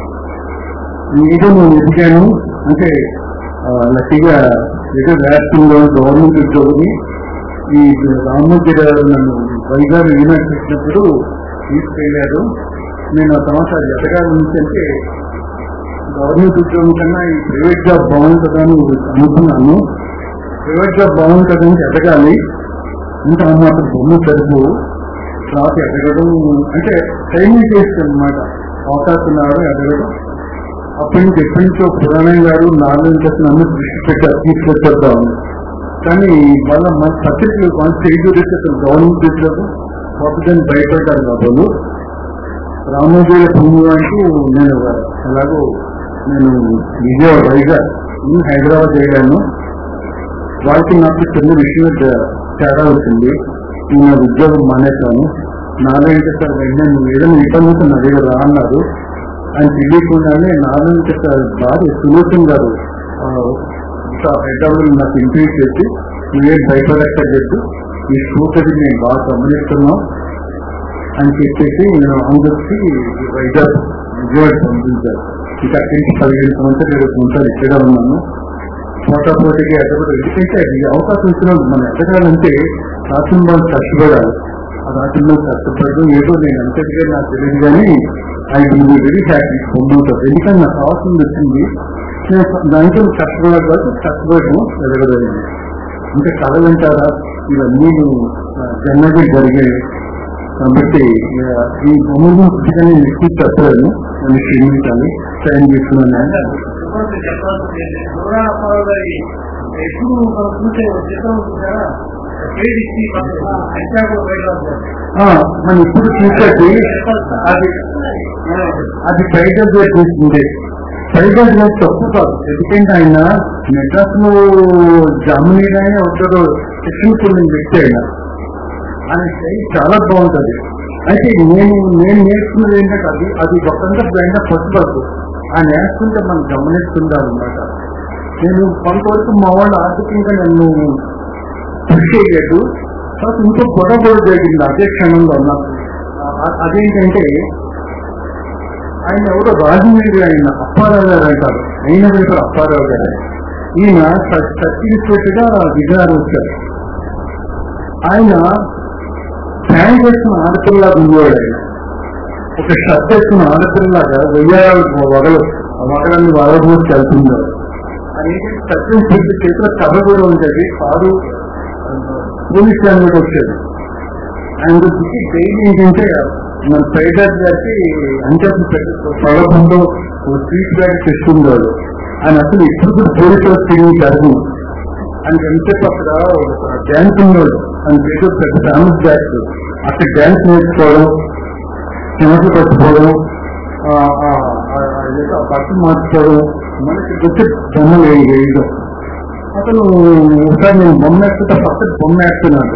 ఏదో నేను ఎదిగాను అంటే ఆ, లక్కీగా ఏదో రాష్ట్రంలో గవర్నమెంట్ ఉద్యోగిని ఈ రామోజీ గారు నన్ను వైజాగ్ యూనిట్ చేసినప్పుడు తీసుకెళ్ళారు నేను ఆ సంవత్సరాలు ఎదగాలి నుంచి అంటే గవర్నమెంట్ ఉద్యోగం కన్నా ఈ ప్రైవేట్ జాబ్ బాగుంటుందని అనుకున్నాను ప్రైవేట్ జాబ్ బాగుంటుందని ఎదగాలి ఇంకా మాత్రం బొమ్మ సరుకు తర్వాత ఎదగడం అంటే ట్రైనింగ్ చేస్తాను అనమాట అవకాశం రావడం ఎదగడం అప్పటి నుంచి ఎప్పటి నుంచో పురాణం గారు నాలుగు నుంచి నన్ను దృష్టి పెట్టారు తీసుకొచ్చేద్దాం కానీ వాళ్ళ మన పత్రికలు మన స్టేజ్ గురించి అసలు గవర్నమెంట్ చేసినప్పుడు కాకపోతే భయపడ్డారు కాబట్టి రామోజీల భూమి అంటూ నేను ఎలాగో నేను విజయవాడ వైజాగ్ నేను హైదరాబాద్ వెళ్ళాను వాళ్ళకి నాకు చిన్న విషయం తే- తేడా వచ్చింది నేను ఉద్యోగం మానేశాను నాలుగంటే సార్ వెంటనే నువ్వు ఏదైనా ఇబ్బంది ఉంటే నా దగ్గర రా అన్నారు ఆయన తెలియకుండానే నాలుగంటే సార్ భార్య సులోచన్ గారు ఆ, ఇంకా హైదరాబాద్ నాకు ఇంటర్వ్యూ చేసి నువ్వేం భయపడక్కర్లేదు ఈ స్కూటర్ని నేను బాగా గమనిస్తున్నాం అని చెప్పేసి నేను అందరికి వైజాగ్ విజయవాడ పంపించారు ఇక అక్కడి నుంచి పదిహేను సంవత్సరాలు ఇరవై సంవత్సరాలు ఇక్కడే ఉన్నాను పోటా పోటీకి ఎదగడం ఎందుకంటే అది అవకాశం ఇచ్చినప్పుడు మనం ఎదగాలంటే రాసిన వాళ్ళు కష్టపడాలి ఆ రాసిన వాళ్ళు కష్టపడడం ఏదో నేను అంతటిగా నాకు తెలియదు కానీ ఐ విల్ వెరీ హ్యాపీ పొందుతుంది ఎందుకంటే నాకు అవసరం వచ్చింది నేను దాంట్లో కష్టపడాలి కాబట్టి కష్టపడడం ఎదగడం ఇంకా కళలు అంటారా ఇవన్నీ జన్మగా జరిగాయి కాబట్టి ఆ, ఈ బొమ్మలు పుస్తకాన్ని నేను ఎక్కువ చెప్పలేను నన్ను క్షమించాలి టైం తీసుకున్నాను ఎప్పుడు మనం చూసే చిత్రం చూసారా ఏడిసి అంచాకు బయట ఆ, మనం ఇప్పుడు చూసేది అది అది టైగర్ గా చూసింది టైగర్ గా తప్పు కాదు ఎందుకంటే ఆయన మెడ్రాస్ లో జామినీగానే ఒకరు శిక్షణ పొందిన వ్యక్తి ఆయన ఆయన శైలి చాలా బాగుంటది అయితే నేను నేను నేర్చుకున్నది ఏంటంటే అది అది ఒకంగా బ్లైండ్ పట్టుబడదు ఆ నేర్చుకుంటే మనం గమనిస్తుండాలి అనమాట నేను కొంతవరకు మా వాళ్ళు ఆర్థికంగా నన్ను కృషి చేయలేదు తర్వాత ఇంకో గొడవ కూడా జరిగింది అదే క్షణంలో నాకు ఆ- అదేంటంటే ఆయన ఎవరో రాజమండ్రి ఆయన అప్పారావు గారు అంటారు అయిన పేరు అప్పారావు గారు ఈయన సర్టిఫికెట్ గా విజయాలు వచ్చారు ఆయన ఫ్యాన్ వేసుకున్న ఆడపిల్లలాగా ఉండేవాడు ఆయన ఒక షర్ట్ వేసుకున్న ఆడపిల్లలాగా వెయ్యాలు వగలు వగలన్నీ వగలబోసి వెళ్తున్నారు అది సత్యం పూర్తి చేసిన కథ కూడా ఉండేది కారు పోలీస్ స్టేషన్ కూడా వచ్చేది ఆయన గురించి డైలీ ఏంటంటే మన సైడర్ గారికి అంటే ప్రలోభంలో స్వీట్ బ్యాగ్ తెచ్చుకున్నాడు ఆయన అసలు ఇప్పుడు కూడా పోలీసులు తిరిగి జరగదు ఆయనకి ఎంతసేపు అక్కడ డ్యాన్స్ ఉన్నాడు ఆయన పేరు పెద్ద ఫేమస్ డ్యాన్స్ అక్కడ డ్యాన్స్ నేర్చుకోవడం చెమటలు పట్టుకోవడం ఆ, ఆ, ఆ, ఆ, ఏదో ఆ బట్టలు మార్చుకోవడం మనకి వచ్చి బొమ్మలు వేయ- వేయడం అతను ఒకసారి నేను బొమ్మ వేస్తుంటే పక్కన బొమ్మ వేస్తున్నాడు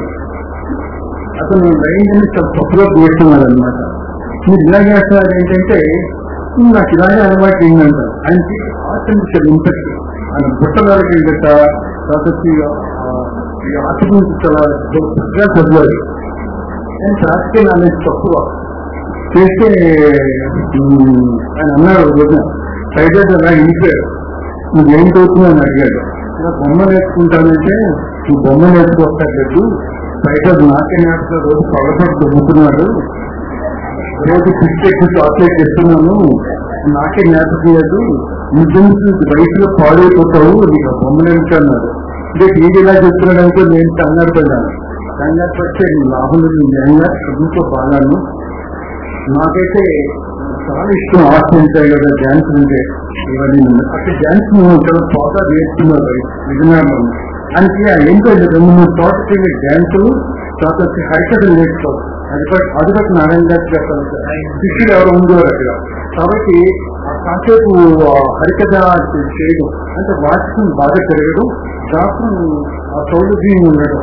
అతను లైన్ చాలా తప్పుగా వేస్తున్నాడు అనమాట మీరు ఇలాగే వేస్తున్నారు ఏంటంటే "ఉమ్, నాకు ఇలాగే అలవాటు ఏంటంట ఆయనకి ఆర్టిఫిషియల్ ఇంట్రెస్ట్ ఆయన బుట్టలకి ఏంటంట కాబట్టి ఆ, ఈ ఆర్ట్ గురించి చాలా గొప్పగా చదివాడు ఆయన ప్రాక్టికల్ నాలెడ్జ్ తక్కువ చేస్తే ఉమ్, ఆయన అన్నాడు ఒక రోజున సైడ్ అలా ఇండిపోయాడు నువ్వేం చదువుతున్నావు అని అడిగాడు ఇలా బొమ్మ నేర్చుకుంటానంటే నువ్వు బొమ్మ నేర్చుకోక్కర్లేదు బయట నాకే నేర్చుకో రోజు పగపడి దుమ్ముతున్నాడు రోజు బిస్కెట్ చాక్లెట్ ఇస్తున్నాను నాకే జ్ఞాపకం లేదు నిజంగా వయసులో పాడైపోతావు నీకు ఆ బొమ్మలు ఏమిటి అన్నారు అంటే వీడు ఇలా చెప్తున్నాడంటే నేను కంగారు పడ్డాను కంగారు పడితే లాభం లేదు నిజంగా చదువుతో బాగాను నాకైతే చాలా ఇష్టం ఆర్ట్స్ ఉంటాయి కదా డ్యాన్స్ అంటే ఇవన్నీ అక్కడ డ్యాన్స్ చాలా బాగా నేర్చుకున్నారు విజయనగరంలో అందుకే ఏంటంటే రెండు మూడు చోట్ల డ్యాన్సులు తర్వాత వచ్చి హరికథలు నేర్చుకోవాలి అది కూడా అది కూడా నారాయణ గారు చెప్పాలి సార్ శిష్యులు ఎవరు ఉండేవారు అక్కడ కాబట్టి ఆ కాసేపు ఆ హరికథ చేయడం అంటే వాచకం బాగా తిరగడం దాసం ఆ సౌలభ్యం ఉండడం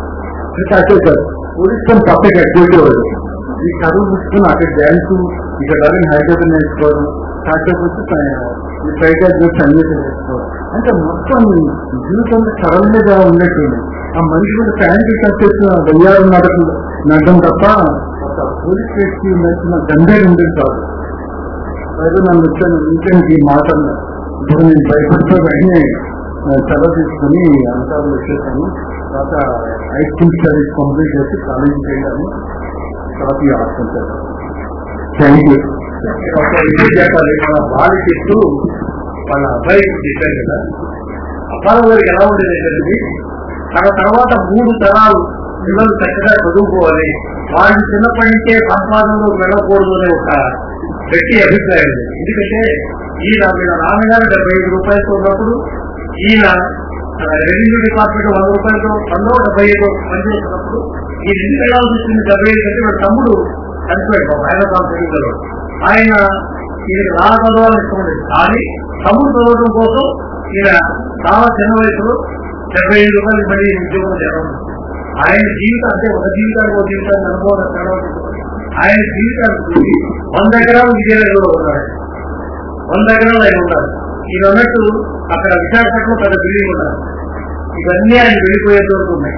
కాసేపు సార్ ఉడిస్తాం పక్కకి కట్టేవాడు ఈ చదువు పుచ్చుకుని అక్కడ డ్యాన్స్ ఇక్కడ హైదరాబాద్ నేర్చుకోవడం కాసేపు వచ్చి ఈ పైగా సంగీతం నేర్చుకోవడం అంటే మొత్తం జీవితంలో సరళంగా ఉన్నట్టుంది ఆ మనిషి కూడా ఫ్యాన్కి కట్టేసిన వెయ్యారు నడకం నడడం తప్ప ఒక పోలీస్ వ్యక్తి నచ్చిన గండే ఉండేది కాదు అయితే నన్ను వచ్చాను ఇంకేంటి ఈ మాట అన్నారు. ఇప్పుడు నేను భయపడితే వెంటనే సెలవు తీసుకుని అంశాలు వచ్చేసాను తర్వాత హై స్కూల్ స్టడీస్ కంప్లీట్ చేసి కాలేజీకి వెళ్ళాను తర్వాత ఈ ఆడుకుంటాను థ్యాంక్ యూ ఒక విషయం చెప్పాలి మన బాలికిస్తూ వాళ్ళ అబ్బాయికి చెప్పారు కదా అబ్బాయి గారికి ఎలా ఉండేది అంటే తన తర్వాత మూడు తరాలు పిల్లలు చక్కగా చదువుకోవాలి వాళ్ళు చిన్నప్పటి నుంచే సంపాదనలో వెళ్ళకూడదు అనే ఒక గట్టి అభిప్రాయం ఉంది. ఎందుకంటే ఈయన వీళ్ళ నాన్నగారు డెబ్బై ఐదు రూపాయలతో ఉన్నప్పుడు ఈయన ఆ, రెవెన్యూ డిపార్ట్మెంట్ వంద రూపాయలతో వందో డెబ్బై ఐదు పనిచేస్తున్నప్పుడు ఈ రెండు వెళ్ళాల్సి వచ్చింది డెబ్బై ఐదు అంటే వీళ్ళ తమ్ముడు చనిపోయాడు పాపం. ఆయన తాను తెలియగలడు ఆయన ఈయనకి చాలా చదవాలని ఇష్టం ఉండేది కానీ తమ్ముడు చదవడం కోసం ఈయన చాలా చిన్న వయసులో డెబ్బై ఐదు రూపాయలు మళ్ళీ ఉద్యోగం చేయడం ఆయన జీవితం అంటే ఒక జీవితానికి ఒక జీవితానికి అనుభవం తర్వాత ఆయన జీవితానికి చూసి వంద ఎకరాలు విజయనగరంలో ఉన్నారు వంద ఎకరాలు ఆయన ఉన్నారు ఈయన అన్నట్టు అక్కడ విశాఖపట్నంలో పెద్ద బిల్డింగ్ ఉన్నారు ఇవన్నీ ఆయన వెళ్ళిపోయేంత వరకు ఉన్నాయి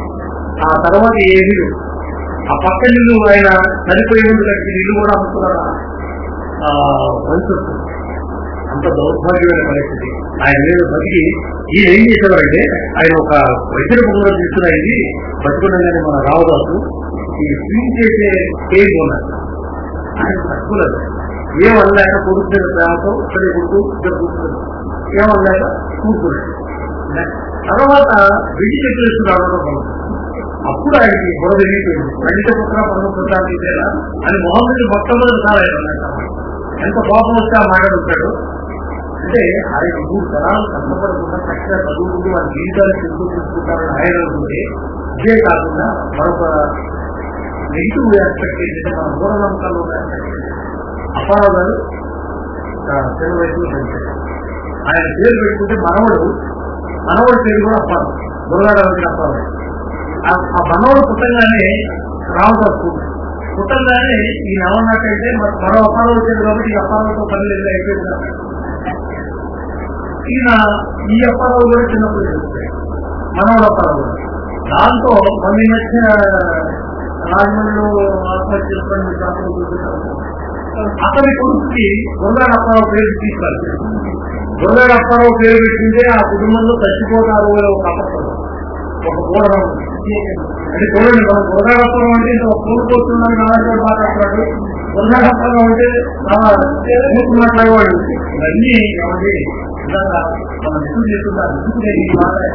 ఆ తర్వాత ఏమీ లేదు ఆ పక్క ఇల్లు ఆయన చనిపోయే ముందు కట్టిన ఇల్లు కూడా అమ్ముకున్నారా ఆ, వయసు వస్తుంది. అంత దౌర్భాగ్యమైన పరిస్థితి ఆయన మీద బతికి ఈయన ఏం చేసేవారంటే ఆయన ఒక వైద్యుల బొమ్మలో తీసుకురాయింది బతుకున్నగానే మన రావదాసు ఈ స్విమ్ చేసే పేరు ఉన్నారు ఆయన తక్కువలేదు ఏమనలేక కొడుకు మీద ప్రేమతో ఇక్కడే కొడుకు ఇద్దరు కూర్చున్నారు ఏమనలేక కూర్చున్నాడు తర్వాత విడి చెప్పేసి రావడం వల్ల అప్పుడు ఆయనకి బుర్ర తెలియపోయింది పండిత పుత్ర పరమ ప్రసాద్ ఇదేనా అని మొహమ్మద్ మొట్టమొదటి సార్ ఆయన అన్నట్టు. ఎంత కోపం వస్తే ఆ మాట ఉంటాడు అంటే ఆయన మూడు తరాలు కష్టపడకుండా చక్కగా చదువుకుంటూ వాళ్ళ జీవితాలు చెందుతూ తీసుకుంటారని ఆయన అనుకుంటే ఇదే కాకుండా మరొక నెగిటివ్ ఆస్పెక్ట్ ఏంటంటే మన మూఢనమ్మకాల్లో ఉన్న aspect ఏంటంటే అప్పారావు గారు ఆ, చిన్న వయసులో చనిపోయారు ఆయన పేరు పెట్టుకుంటే మనవడు మనవడి పేరు కూడా అప్పారావు బుర్రగాడు అప్పారావు ఆ ఆ మనవడు పుట్టంగానే రామదాసు పుట్టంగానే ఈ నవనాటైతే మరి మరో అప్పారావు వచ్చేది కాబట్టి ఈ అప్పారావుతో పని లేదు అయిపోయింది కదా. ఈయన ఈ అప్పారావు కూడా చిన్నప్పుడు చనిపోయాడు. మనవడు అప్పారావు కూడా. దాంతో మొన్న ఈ మధ్య రాజమండ్రిలో ఆత్మహత్య చేసుకొని డాక్టర్ చూపించారు. అతని కొడుకుకి బుర్రగాడు అప్పారావు పేరు తీసుకోవాలి బుర్రగాడు అప్పారావు పేరు పెట్టిందే ఆ కుటుంబంలో చచ్చిపోతారు అనే ఒక అపత్రం ఒక బోధన అంటే చూడండి మనం బుర్రగాడప్పరం అంటే ఇంత కూడుకోతున్నాను నాన్నగారు మాట్లాడుతున్నాడు బుర్రగాడప్పరం అంటే కూర్చున్నట్లవాడు ఇవన్నీ ఏమండి నిజంగా మనం ఎదురు చేస్తున్నారు ఎందుకు నేను ఈ మాట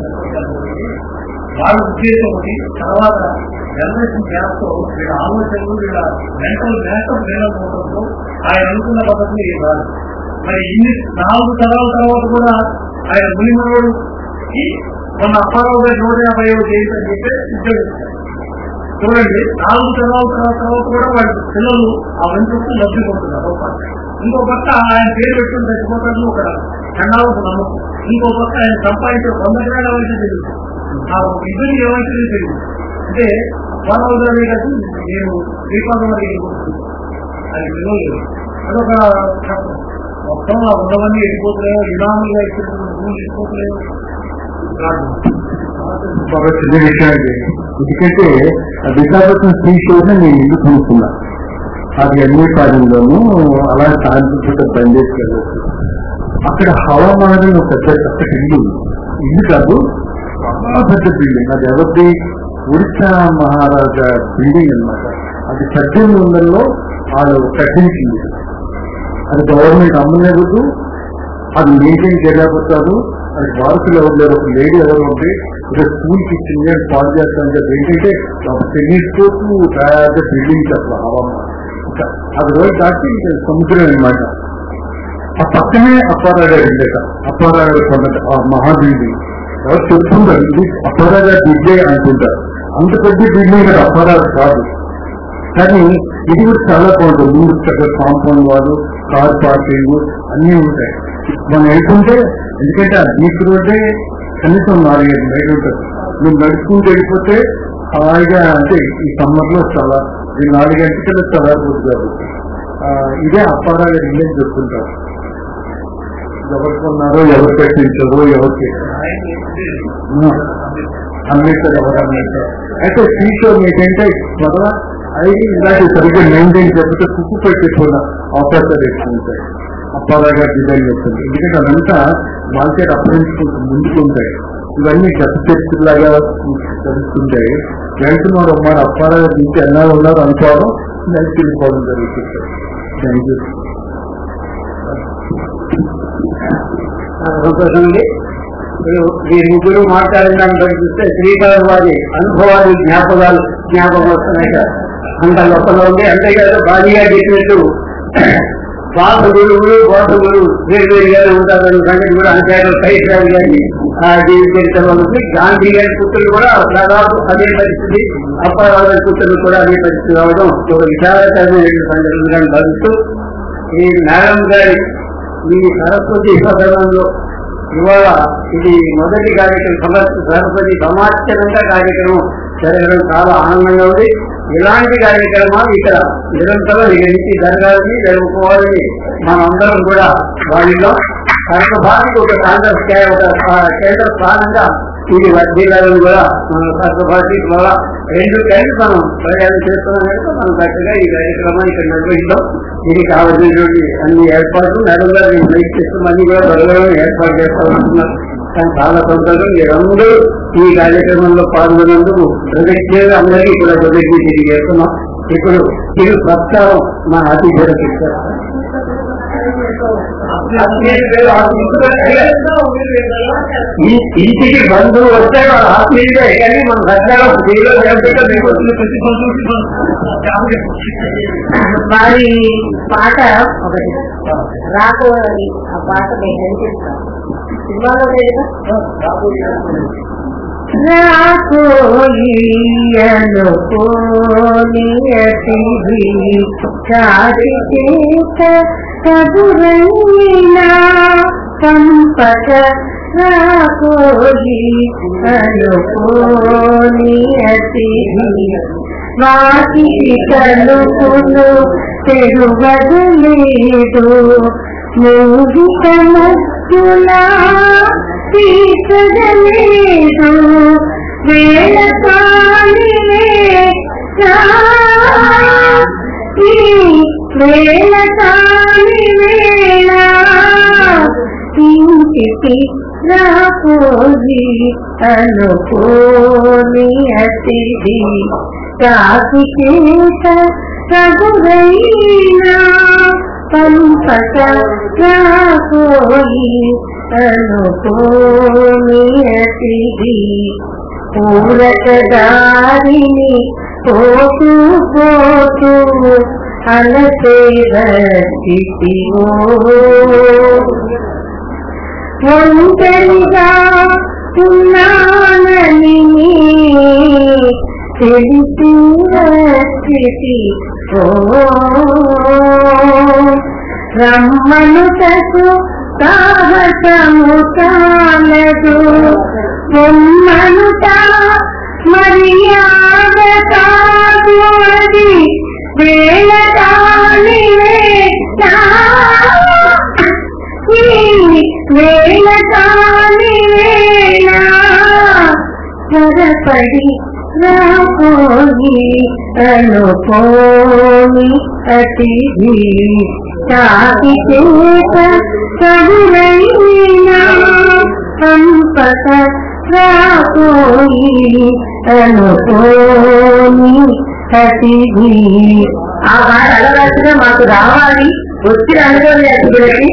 వాళ్ళ ఉద్దేశం ఒకటి తర్వాత జనరేషన్ గ్యాప్తో వీళ్ళ ఆలోచనలు వీళ్ళ మెంటల్ మేకప్ లేకపోవడంతో ఆయన అనుకున్న పద్ధతి ఇది కాదు మరి ఇన్ని నాలుగు తరాల తర్వాత కూడా ఆయన మునిమనోడు మన అప్పారావు గారి నూట యాభై ఐదు చేయించని చెప్పి ఉద్యోగిస్తారు చూడండి నాలుగు తరాల తర్వాత తర్వాత కూడా వాళ్ళ పిల్లలు ఆ వెంట్రుకు లబ్ధి పొందుతున్నారు ఒక పక్క ఇంకో పక్క ఆయన పేరు పెట్టుకుని చచ్చిపోతారు ఒక చండాలకు నమ్మకం ఇంకో పక్క ఆయన సంపాదించే వంద గ్రాల వయసు తెలియదు ఆ ఇద్దరు ఏమైతే తెలియదు అంటే అప్పారావు గారి కాదు నేను శ్రీపాదం వారికి అది పిల్లలు అదొక శాస్త్రం. మొత్తం ఆ ఉన్నవన్నీ వెళ్ళిపోతున్నాయో ఇనాములుగా ఇచ్చిన భూములు వెళ్ళిపోతున్నాయో కాదు బాగా చిన్న విషయం అండి ఎందుకంటే ఆ విశాఖపట్నం శ్రీ షోని నేను ఇల్లు కొనుక్కున్నా అది ఎన్ని పాలెంలోనూ అలా సాయంత్రం బందేసి వెళ్ళొచ్చు అక్కడ హవామానం ఒక పెద్ద చక్కటి ఇల్లు ఉంది. ఇల్లు కాదు చాలా పెద్ద బిల్డింగ్ అది ఎవరిది ఒడిశా మహారాజా బిల్డింగ్ అన్నమాట అది పద్దెనిమిది వందలలో వాళ్ళు కట్టించింది అది గవర్నమెంట్ అమ్మలేదు అది మెయింటైన్ చేయలేకపోతారు అది వారసులు ఎవరు లేరు ఒక లేడీ ఎవరు ఉంటే ఇక్కడ స్కూల్కి ఇచ్చింది అని కాల్ చేస్తాను చెప్పి ఏంటంటే టెన్నిస్ కోర్టు పెద్ద బిల్డింగ్స్ అట్లా హవామా ఇంకా అది రోజు దాటి ఇంకా సముద్రం అనమాట ఆ పక్కనే అప్పారాగా వెళ్ళేట అప్పారాగా కొండ ఆ మహా బిల్డింగ్ ఎవరు చెప్తుంటారు ఇది అప్పారాగా బిడ్డే అనుకుంటారు అంత పెద్ద బిల్డింగ్ అది అప్పారాగా కాదు కానీ ఇది కూడా చాలా బాగుంటుంది ముందు చక్కగా కాంపౌండ్ వాళ్ళు కార్ పార్కింగ్ అన్నీ ఉంటాయి మనం వెళ్తుంటే ఎందుకంటే ఆ బీచ్ రోడ్డే కనీసం నాలుగైదు మైలు ఉంటుంది మీరు నడుచుకుంటూ వెళ్ళిపోతే హాయిగా అంటే ఈ సమ్మర్ లో చాలా ఈ నాలుగంటల చాలా పోతుంది కాబట్టి ఆ, ఇదే అప్పారాగా ఇల్లు చెప్తుంటారు ఎవరు కొన్నారో ఎవరు పెట్టించారో ఎవరికి అమ్మేస్తారు ఎవరు అమ్మేస్తారు అయితే ఫ్యూచర్ మీకంటే త్వరగా అయితే ఇలాంటి సరిగ్గా మెయింటైన్ చేయకపోతే కుక్కు పెట్టేసుకున్న ఆఫర్సర్ ఎక్కువ అప్పారాగా డిజైన్ చేస్తుంది ఎందుకంటే అదంతా మార్కెట్ అప్రించుకుంటూ ముందుకుంటాయి ఇవన్నీ డెఫిసిట్ లాగా తెలుస్తుంటాయి వెళ్తున్నారు అమ్మారు అప్పారాగా తీసి ఎలా ఉన్నారు అనుకోవడం నెక్స్ట్ వెళ్ళిపోవడం జరుగుతుంది థ్యాంక్ యూ సంతోషం ఉంది ఇప్పుడు ఈ ముగ్గురు మాట్లాడిన దాన్ని బట్టి చూస్తే శ్రీకాళ వారి అనుభవాలు జ్ఞాపకాలు జ్ఞాపకం వస్తున్నాయి కదా అంత గొప్పగా ఉంది అంతేకాదు భారీగా చెప్పినట్టు బాస గురువులు బోస గురువు వేరు వేరుగానే ఉంటారని సంగతి కూడా అంతేకాదు కైశ్రావు గారి ఆ జీవిత చరిత్రలో ఉంది గాంధీ గారి పుత్రులు కూడా దాదాపు అదే పరిస్థితి అప్పారావు గారి పుత్రులు కూడా అదే పరిస్థితి రావడం ఒక విచారకరమైన సంఘటనగా భావిస్తూ ఈ మేడం గారి ఈ సరస్వతి సదనంలో ఇవాళ ఇది మొదటి కార్యక్రమం సమస్త సరస్వతి సమాచారంగా కార్యక్రమం జరగడం చాలా ఆనందంగా ఉంది ఇలాంటి కార్యక్రమాలు ఇక్కడ నిరంతరం ఇక నుంచి జరగాలని జరుపుకోవాలని మనందరం కూడా వాళ్ళలో సరస్వభాషకు ఒక కేంద్ర స్థాయి- ఒక ఆ, కేంద్ర స్థానంగా ఇది వర్ధిల్లాలని కూడా మన సరస్వభాష వల్ల రెండు కలిసి మనం ప్రయాణం చేస్తున్నాం కనుక మనం చక్కగా ఈ కార్యక్రమాన్ని ఇక్కడ నిర్వహిస్తాం దీనికి కావలసినటువంటి అన్ని ఏర్పాట్లు నడుగా లైక్ చేస్తాం అన్ని కూడా త్వరగా ఏర్పాటు చేస్తామంటున్నారు కానీ చాలా సంతోషం మీరందరూ ఈ కార్యక్రమంలో పాల్గొన్నందుకు ప్రదక్షిణగా అందరికీ కూడా ప్రదక్షిణ తెలియజేస్తున్నాం ఇప్పుడు ఇది సత్కారం మన అతిథుల ఇచ్చారు ఈ ఇంటికి బంధువు వస్తే మన ఆత్మీయుడే కానీ మన సత్కారం దీనిలో లేకపోతే మీకు వారి పాట ఒకటి రాకోని ఆ పాట నేను వినిపిస్తాను సినిమాలో లేదు కదురైనా సంపద రాకోయి అనుకోని అతిథి వాటి తలుపులు తెరువదు మూగిత మధ్యులా తీసగలేదు వేళ కాలివే ఈ వేళ కాలి వేళ ఇంటికి రాపోయి అనుకోని అతిథి కాకికేత రఘురైనా పంపక రాపోయి అనుకోని అతిథి పూరక దారిని పోతూ పోతూ అలసేవో ఒంటరిగా ఉన్నానని తెలిసి స్థితి ఓ రమ్మనుటకు సాహసము చాలదు బొమ్మనుట మర్యాద కాదు అది వేళ కాని వేళ ఈ వేళ కాని వేళ త్వరపడి రాపోయి అనుకోని అతిథి తాకి చేత కదురైనా సంపద రాపోయి అనుకోని అతిథి ఆ మాట అలవాటుగా మాకు రావాలి వచ్చిన అనుభవం నేర్చుకుని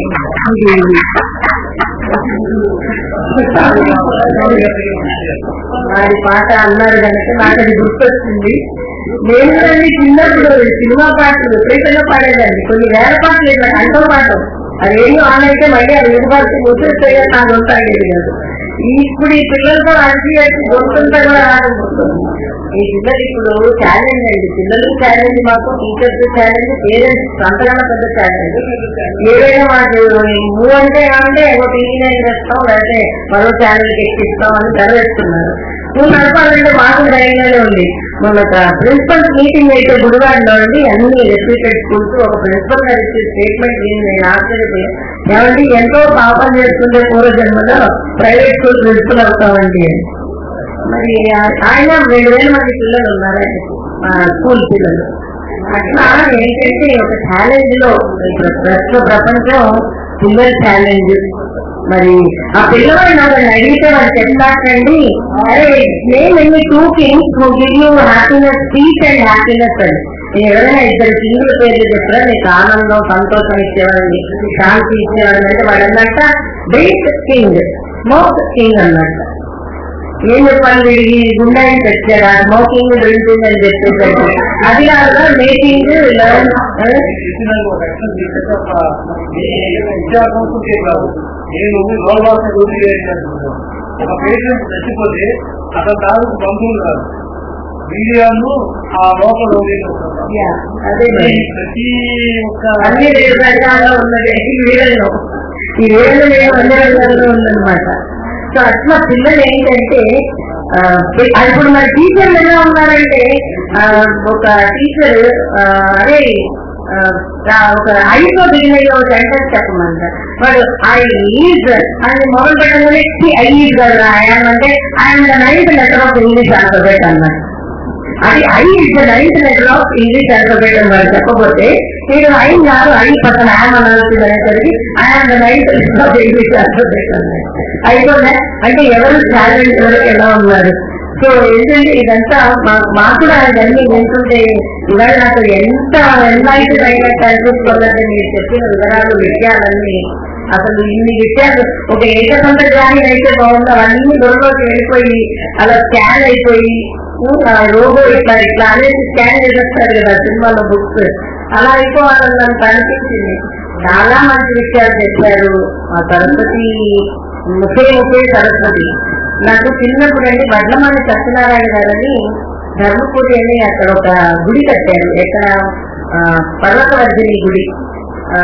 వారి పాట అన్నారు కనుక నాకు అది గుర్తొచ్చింది నేను కూడా అండి చిన్నప్పుడు సినిమా పాటలు విపరీతంగా పాడేదండి కొన్ని వేల పాటలు లేదు అంటో పాటం అది ఏమో ఆన్ అయితే మళ్ళీ అది వినపాల్సి ముసలిస్తే నా గొంత అయ్యేది కాదు ఇప్పుడు ఈ పిల్లలతో అడిగి గొంతంతా కూడా రాకపోతుంది ఈ పిల్లలు ఇప్పుడు ఛాలెంజ్ అండి పిల్లలు ఛాలెంజ్ మాకు టీచర్స్ ఛాలెంజ్ పేరెంట్స్ అంతకన్నా పెద్ద ఛాలెంజ్ ఏదైనా మాకు మూవ్ అంటే ఏమంటే ఒక టీవీ నైన్ వేస్తాం లేకపోతే మరో ఛానల్ ఎక్కిస్తాం అని చదివేస్తున్నారు నువ్వు నడపాలంటే మాకు ధైర్యంగానే ఉంది మొన్న ప్రిన్సిపల్ మీటింగ్ అయితే గుడివాడలో అండి అన్ని రెప్యూటెడ్ స్కూల్స్ ఒక ప్రిన్సిపల్ గారు ఇచ్చే స్టేట్మెంట్ విని నేను ఆశ్చర్యపోయాను ఏమండి ఎంతో పాపం చేస్తుండే పూర్వజన్మలో ప్రైవేట్ స్కూల్ ప్రిన్సిపల్ అవుతామండి అని. మరి ఆ- ఆయన రెండు వేల మంది పిల్లలు ఉన్నారండి మా స్కూల్ పిల్లలు అట్లా ఏంటంటే ఒక ఛాలెంజ్ లో ఇప్పుడు ప్రస్తుత ప్రపంచం పిల్లల ఛాలెంజ్ మరి ఆ పిల్లవాడిని ఒకరిని అడిగితే వాళ్ళు చెప్తారండి అరే నేను ఎన్ని two kings give you happiness peace and happiness అని నేను ఎవరైనా ఇద్దరు కింగుల పేర్లు చెప్పరా నీకు ఆనందం సంతోషం ఇచ్చేవాడిని శాంతి ఇచ్చేవాడిని అంటే వాడు అన్నట్ట డ్రింక్ కింగ్ స్మోక్ కింగ్ అన్నట్ట ఏం చెప్పాలి వీడికి గుండాయిని పెట్టారా స్మోకింగ్ డ్రింకింగ్ అని చెప్పేసరికి అది కాదుగా మేకింగ్ లెవెన్ విద్యాసంస్థకే కాదు నేను లోల్వాస డ్యూటీ చేయాలనుకుంటున్నాను ఒక పేషెంట్ చచ్చిపోతే అతని తాలూకు బంధువులు కాదు మీడియాను ఆ లోపల వదిలేస్తున్నాం. అదే మరి. ప్రతి ఒక్క అన్ని రెండు రకాల్లో ఉన్నది ఈ వీళ్ళలో ఈ వీళ్ళలో నేను అన్ని రకాల్లో ఉందన్నమాట సో అట్లా పిల్లలు ఏంటంటే ఆ, పి- ఇప్పుడు మన టీచర్లు ఎలా ఉన్నారంటే ఆ, ఒక టీచర్ అదే ఆ, ఆ, ఒక ఐతో బిగిన ఒక సెంటెన్స్ చెప్పమంట వాడు ఐ ఈజ్ అని మొదలు పెట్టగానే ఐ ఈజ్ కదా ఐఎమ్ అంటే I am the ninth letter of English alphabet అన్నమాట అది I is the ninth letter of English alphabet అని వాళ్ళు చెప్పబోతే మీరు ఐ కాదు ఐ పక్కన యామ్ అనాల్సింది అనేసరికి I am the ninth letter of English alphabet అన్నారు అయిపోయిందా అంటే ఎవరు ఛాలెంజ్ వరకు ఎలా ఉన్నారు సో ఏంటంటే ఇదంతా మా- మాకు కూడా ఇవన్నీ వింటుంటే ఇవాళ నాకు ఎంత ఎన్లైటెడ్ అయినట్టు అనిపిస్తుందంటే మీరు చెప్పిన వివరాలు విషయాలన్నీ అసలు ఇన్ని విషయాలు ఒక ఏకసంత జాయిన్ అయితే బాగుంది అవన్నీ దొరలోకి వెళ్ళిపోయి అలా స్కాన్ అయిపోయి ఆ రోబో ఇట్లా ఇట్లా అనేది స్కాన్ చేసేస్తారు కదా సినిమాలో బుక్స్ అలా అయిపోవాలని నాకు అనిపించింది చాలా మంచి విషయాలు చెప్పారు ఆ సరస్వతి ముఖే ముఖే సరస్వతి నాకు చిన్నప్పుడు అండి బడ్లమాని సత్యనారాయణ గారని ధర్మపురి అని అక్కడ ఒక గుడి కట్టారు ఎక్కడ ఆ, పర్వతవర్ధిని గుడి ఆ,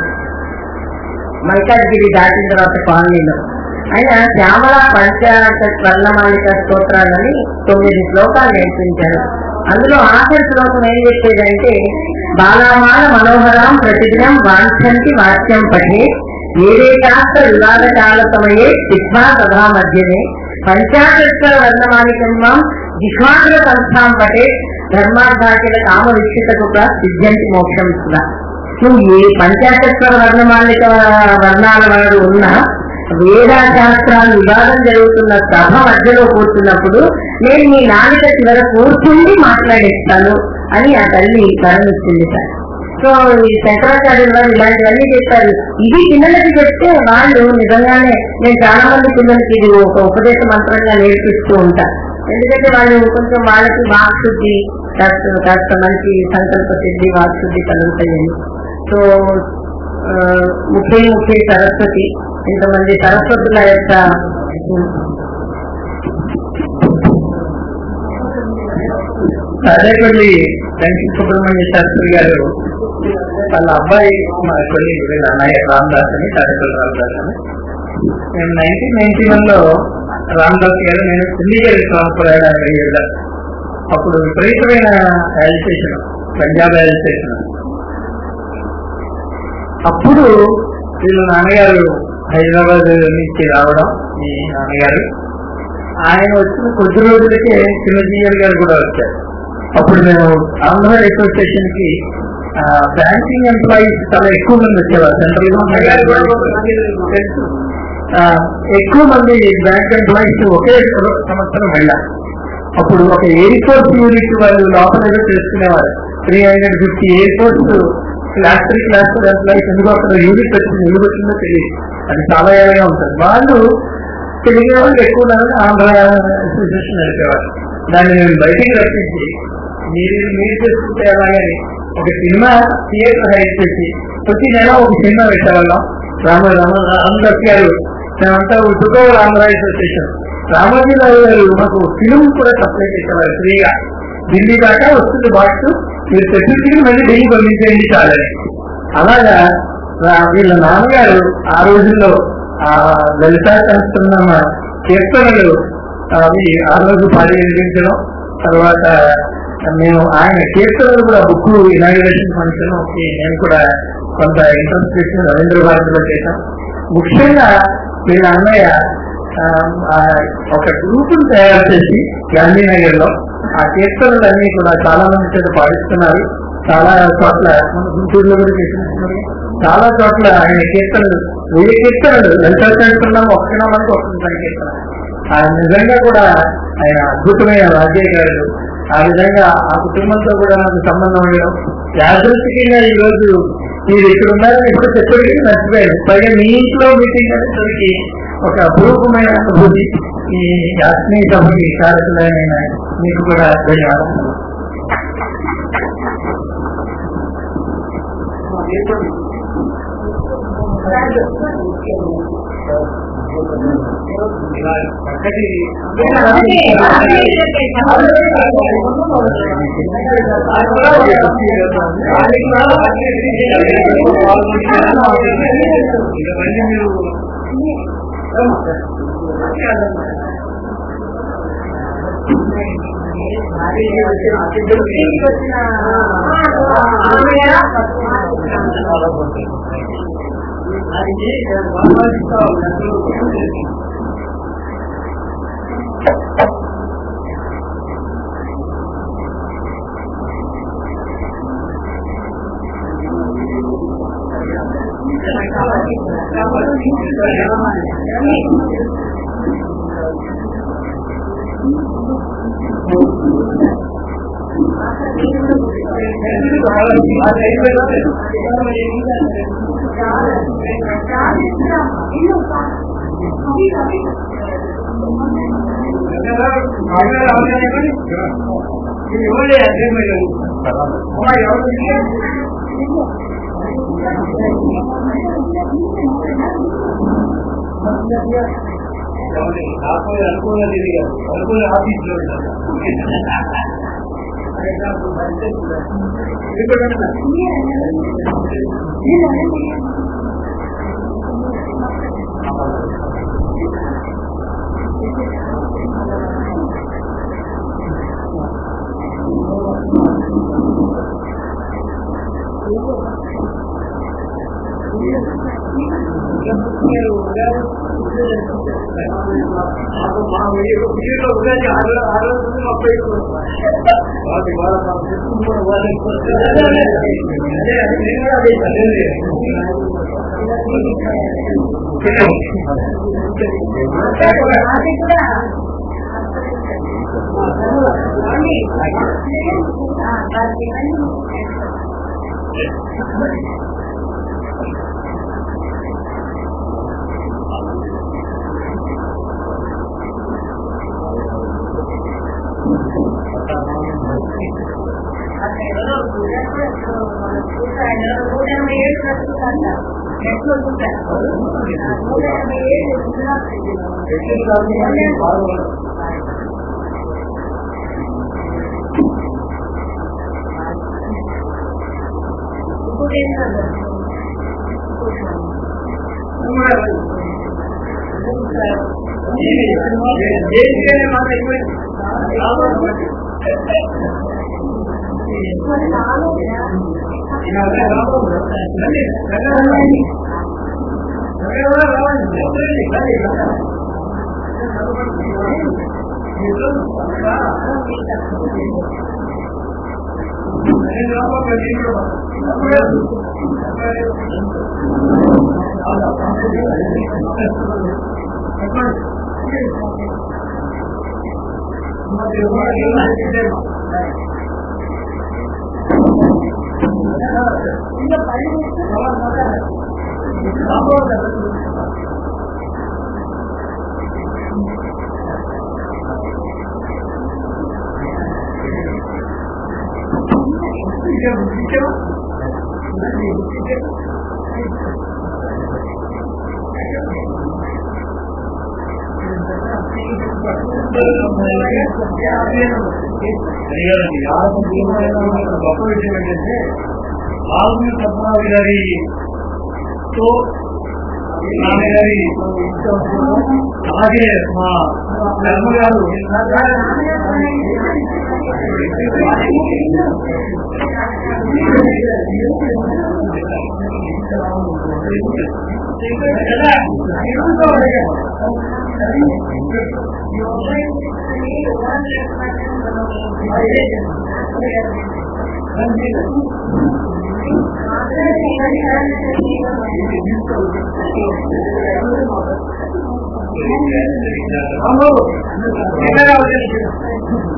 మల్కాజ్గిరి దాటిన తర్వాత కాలనీలో ఆయన శ్యామల పంచాశ స్వర్ణమాలిక స్తోత్రాలని తొమ్మిది శ్లోకాలు నేర్పించారు అందులో ఆఖరి శ్లోకం ఏం చెప్పేదంటే బాలామాల మనోహరం ప్రతిదినం వాంఛంతి వాక్యం పఠే ఏదే శాస్త్ర వివాద కాల సమయే శిష్మా సభా మధ్యనే పంచాశస్వర వర్ణమాలికం మాం జిహ్వాగ్ర సంస్థాం పటే ధర్మార్థాకిల కామ విక్షితకు సిద్ధ్యంతి మోక్షం సుధా నువ్వు ఏ పంచాశస్వర వర్ణమాలిక వర్ణాల వాడు ఉన్నా వేదా శాస్త్రాలు వివాదం జరుగుతున్న సభ మధ్యలో కూర్చున్నప్పుడు నేను మీ నాలుక చివర కూర్చుండి మాట్లాడిస్తాను అని ఆ తల్లి కరణిస్తుంది సార్ సో ఈ శంకరాచార్యులు వారు ఇలాంటివన్నీ చెప్పారు ఇది పిల్లలకి చెప్తే వాళ్ళు నిజంగానే నేను చాలా మంది పిల్లలకి ఇది ఒక ఉపదేశ మంత్రంగా నేర్పిస్తూ ఉంటా ఎందుకంటే వాళ్ళు కొంచెం వాళ్ళకి వాక్శుద్ధి కాస్త కాస్త మంచి సంకల్ప సిద్ధి వాక్శుద్ధి కలుగుతాయని సో ఆ, ముఖ్య ముఖ్య సరస్వతి ఇంతమంది సరస్వతుల యొక్క అదేపల్లి వెంకట సుబ్రహ్మణ్య శాస్త్రి గారు వాళ్ళ అబ్బాయి మా కొలి వీళ్ళ అన్నయ్య రామదాస్ అని తాడేపల్లి రామదాస్ అని నేను నైన్టీన్ నైన్టీ వన్ లో రామదాస్ గారు నేను చండీగఢ్ ట్రాన్స్ఫర్ అయ్యాను అప్పుడు విపరీతమైన యాజిటేషన్ పంజాబ్ యాజిటేషన్ అప్పుడు వీళ్ళ నాన్నగారు హైదరాబాద్ నుంచి రావడం మీ నాన్నగారు ఆయన వచ్చిన కొద్ది రోజులకే చిన్నజీయర్ గారు కూడా వచ్చారు అప్పుడు మేము ఆంధ్ర అసోసియేషన్ కి బ్యాంకింగ్ ఎంప్లాయీస్ చాలా ఎక్కువ మంది వచ్చేవారు సెంట్రల్ గవర్నమెంట్ తెలుసు. ఆ, ఎక్కువ మంది బ్యాంక్ ఎంప్లాయీస్ ఒకే సంవత్సరం వెళ్ళారు అప్పుడు ఒక ఎయిర్ ఫోర్స్ యూనిట్ వాళ్ళు లోపల ఏదో చేసుకునేవారు three hundred fifty airports class three class four employees ఎందుకు అక్కడ యూనిట్ వచ్చింది ఎందుకు వచ్చిందో తెలియదు అది చాలా ఏళ్ళగా ఉంటుంది వాళ్ళు తెలియని వాళ్ళు ఎక్కువ ఉన్నారు ఆంధ్ర అసోసియేషన్ నడిపేవారు దాన్ని నేను బయటికి రప్పించి మీరు మీరు చేసుకుంటే అలాగని ఒక సినిమా థియేటర్ హైట్ చేసి ప్రతి నెల ఒక సినిమా పెట్టేవాళ్ళం రామ రామ రామదాస్ గారు మేమంతా టుకోవర్ ఆంధ్ర అసోసియేషన్ రామోజీరావు గారు మాకు ఫిలిం కూడా సప్లై చేసేవారు ఫ్రీగా ఢిల్లీ దాకా వస్తుంది బాక్స్ మీరు తెప్పించుకుని మళ్ళీ ఢిల్లీ పంపించేయండి చాలని అలాగా రా- వీళ్ళ నాన్నగారు ఆ రోజుల్లో ఆ లలితా కలుస్తున్న కీర్తనలు అవి ఆ రోజు పాడి వినిపించడం తర్వాత మేము ఆయన కీర్తనలు కూడా బుక్ ఇనాగ్రేషన్ ఫంక్షన్ నేను కూడా కొంత ఇంట్రెస్ట్ చేసి రవీంద్ర భారతిలో చేశాం ముఖ్యంగా వీళ్ళ అన్నయ్య ఆ, ఆ, ఒక గ్రూప్ తయారు చేసి గాంధీనగర్ లో ఆ కీర్తనలన్నీ కూడా చాలా మంది చేత పాటిస్తున్నారు చాలా చోట్ల మన గుంటూరులో కూడా చేసినట్టున్నారు చాలా చోట్ల ఆయన కీర్తనలు వెయ్యి కీర్తనలు లలితా చేస్తున్నాము ఒక్క మనకు వస్తుంది తన కీర్తన ఆయన నిజంగా కూడా ఆయన అద్భుతమైన రాజ్యగారుడు ఆ విధంగా ఆ కుటుంబంతో కూడా నాకు సంబంధం ఉండడం యాదృష్టికంగా ఈ రోజు మీరు ఇక్కడ ఉన్నారని ఇప్పుడు చెప్పడానికి మర్చిపోయారు పైగా మీ ఇంట్లో మీటింగ్ అనేసరికి ఒక అపురూపమైన అనుభూతి ఈ ఆత్మీయ సభకి కారకులైన మీకు కూడా ధన్యవాదాలు Thank you. అడిగారండి గొప్ప విషయం ఏంటంటే ఆల్మీ పద్మావతి గారితో నాన్నగారి అలాగే మా ధర్మ గారు రాంబాబు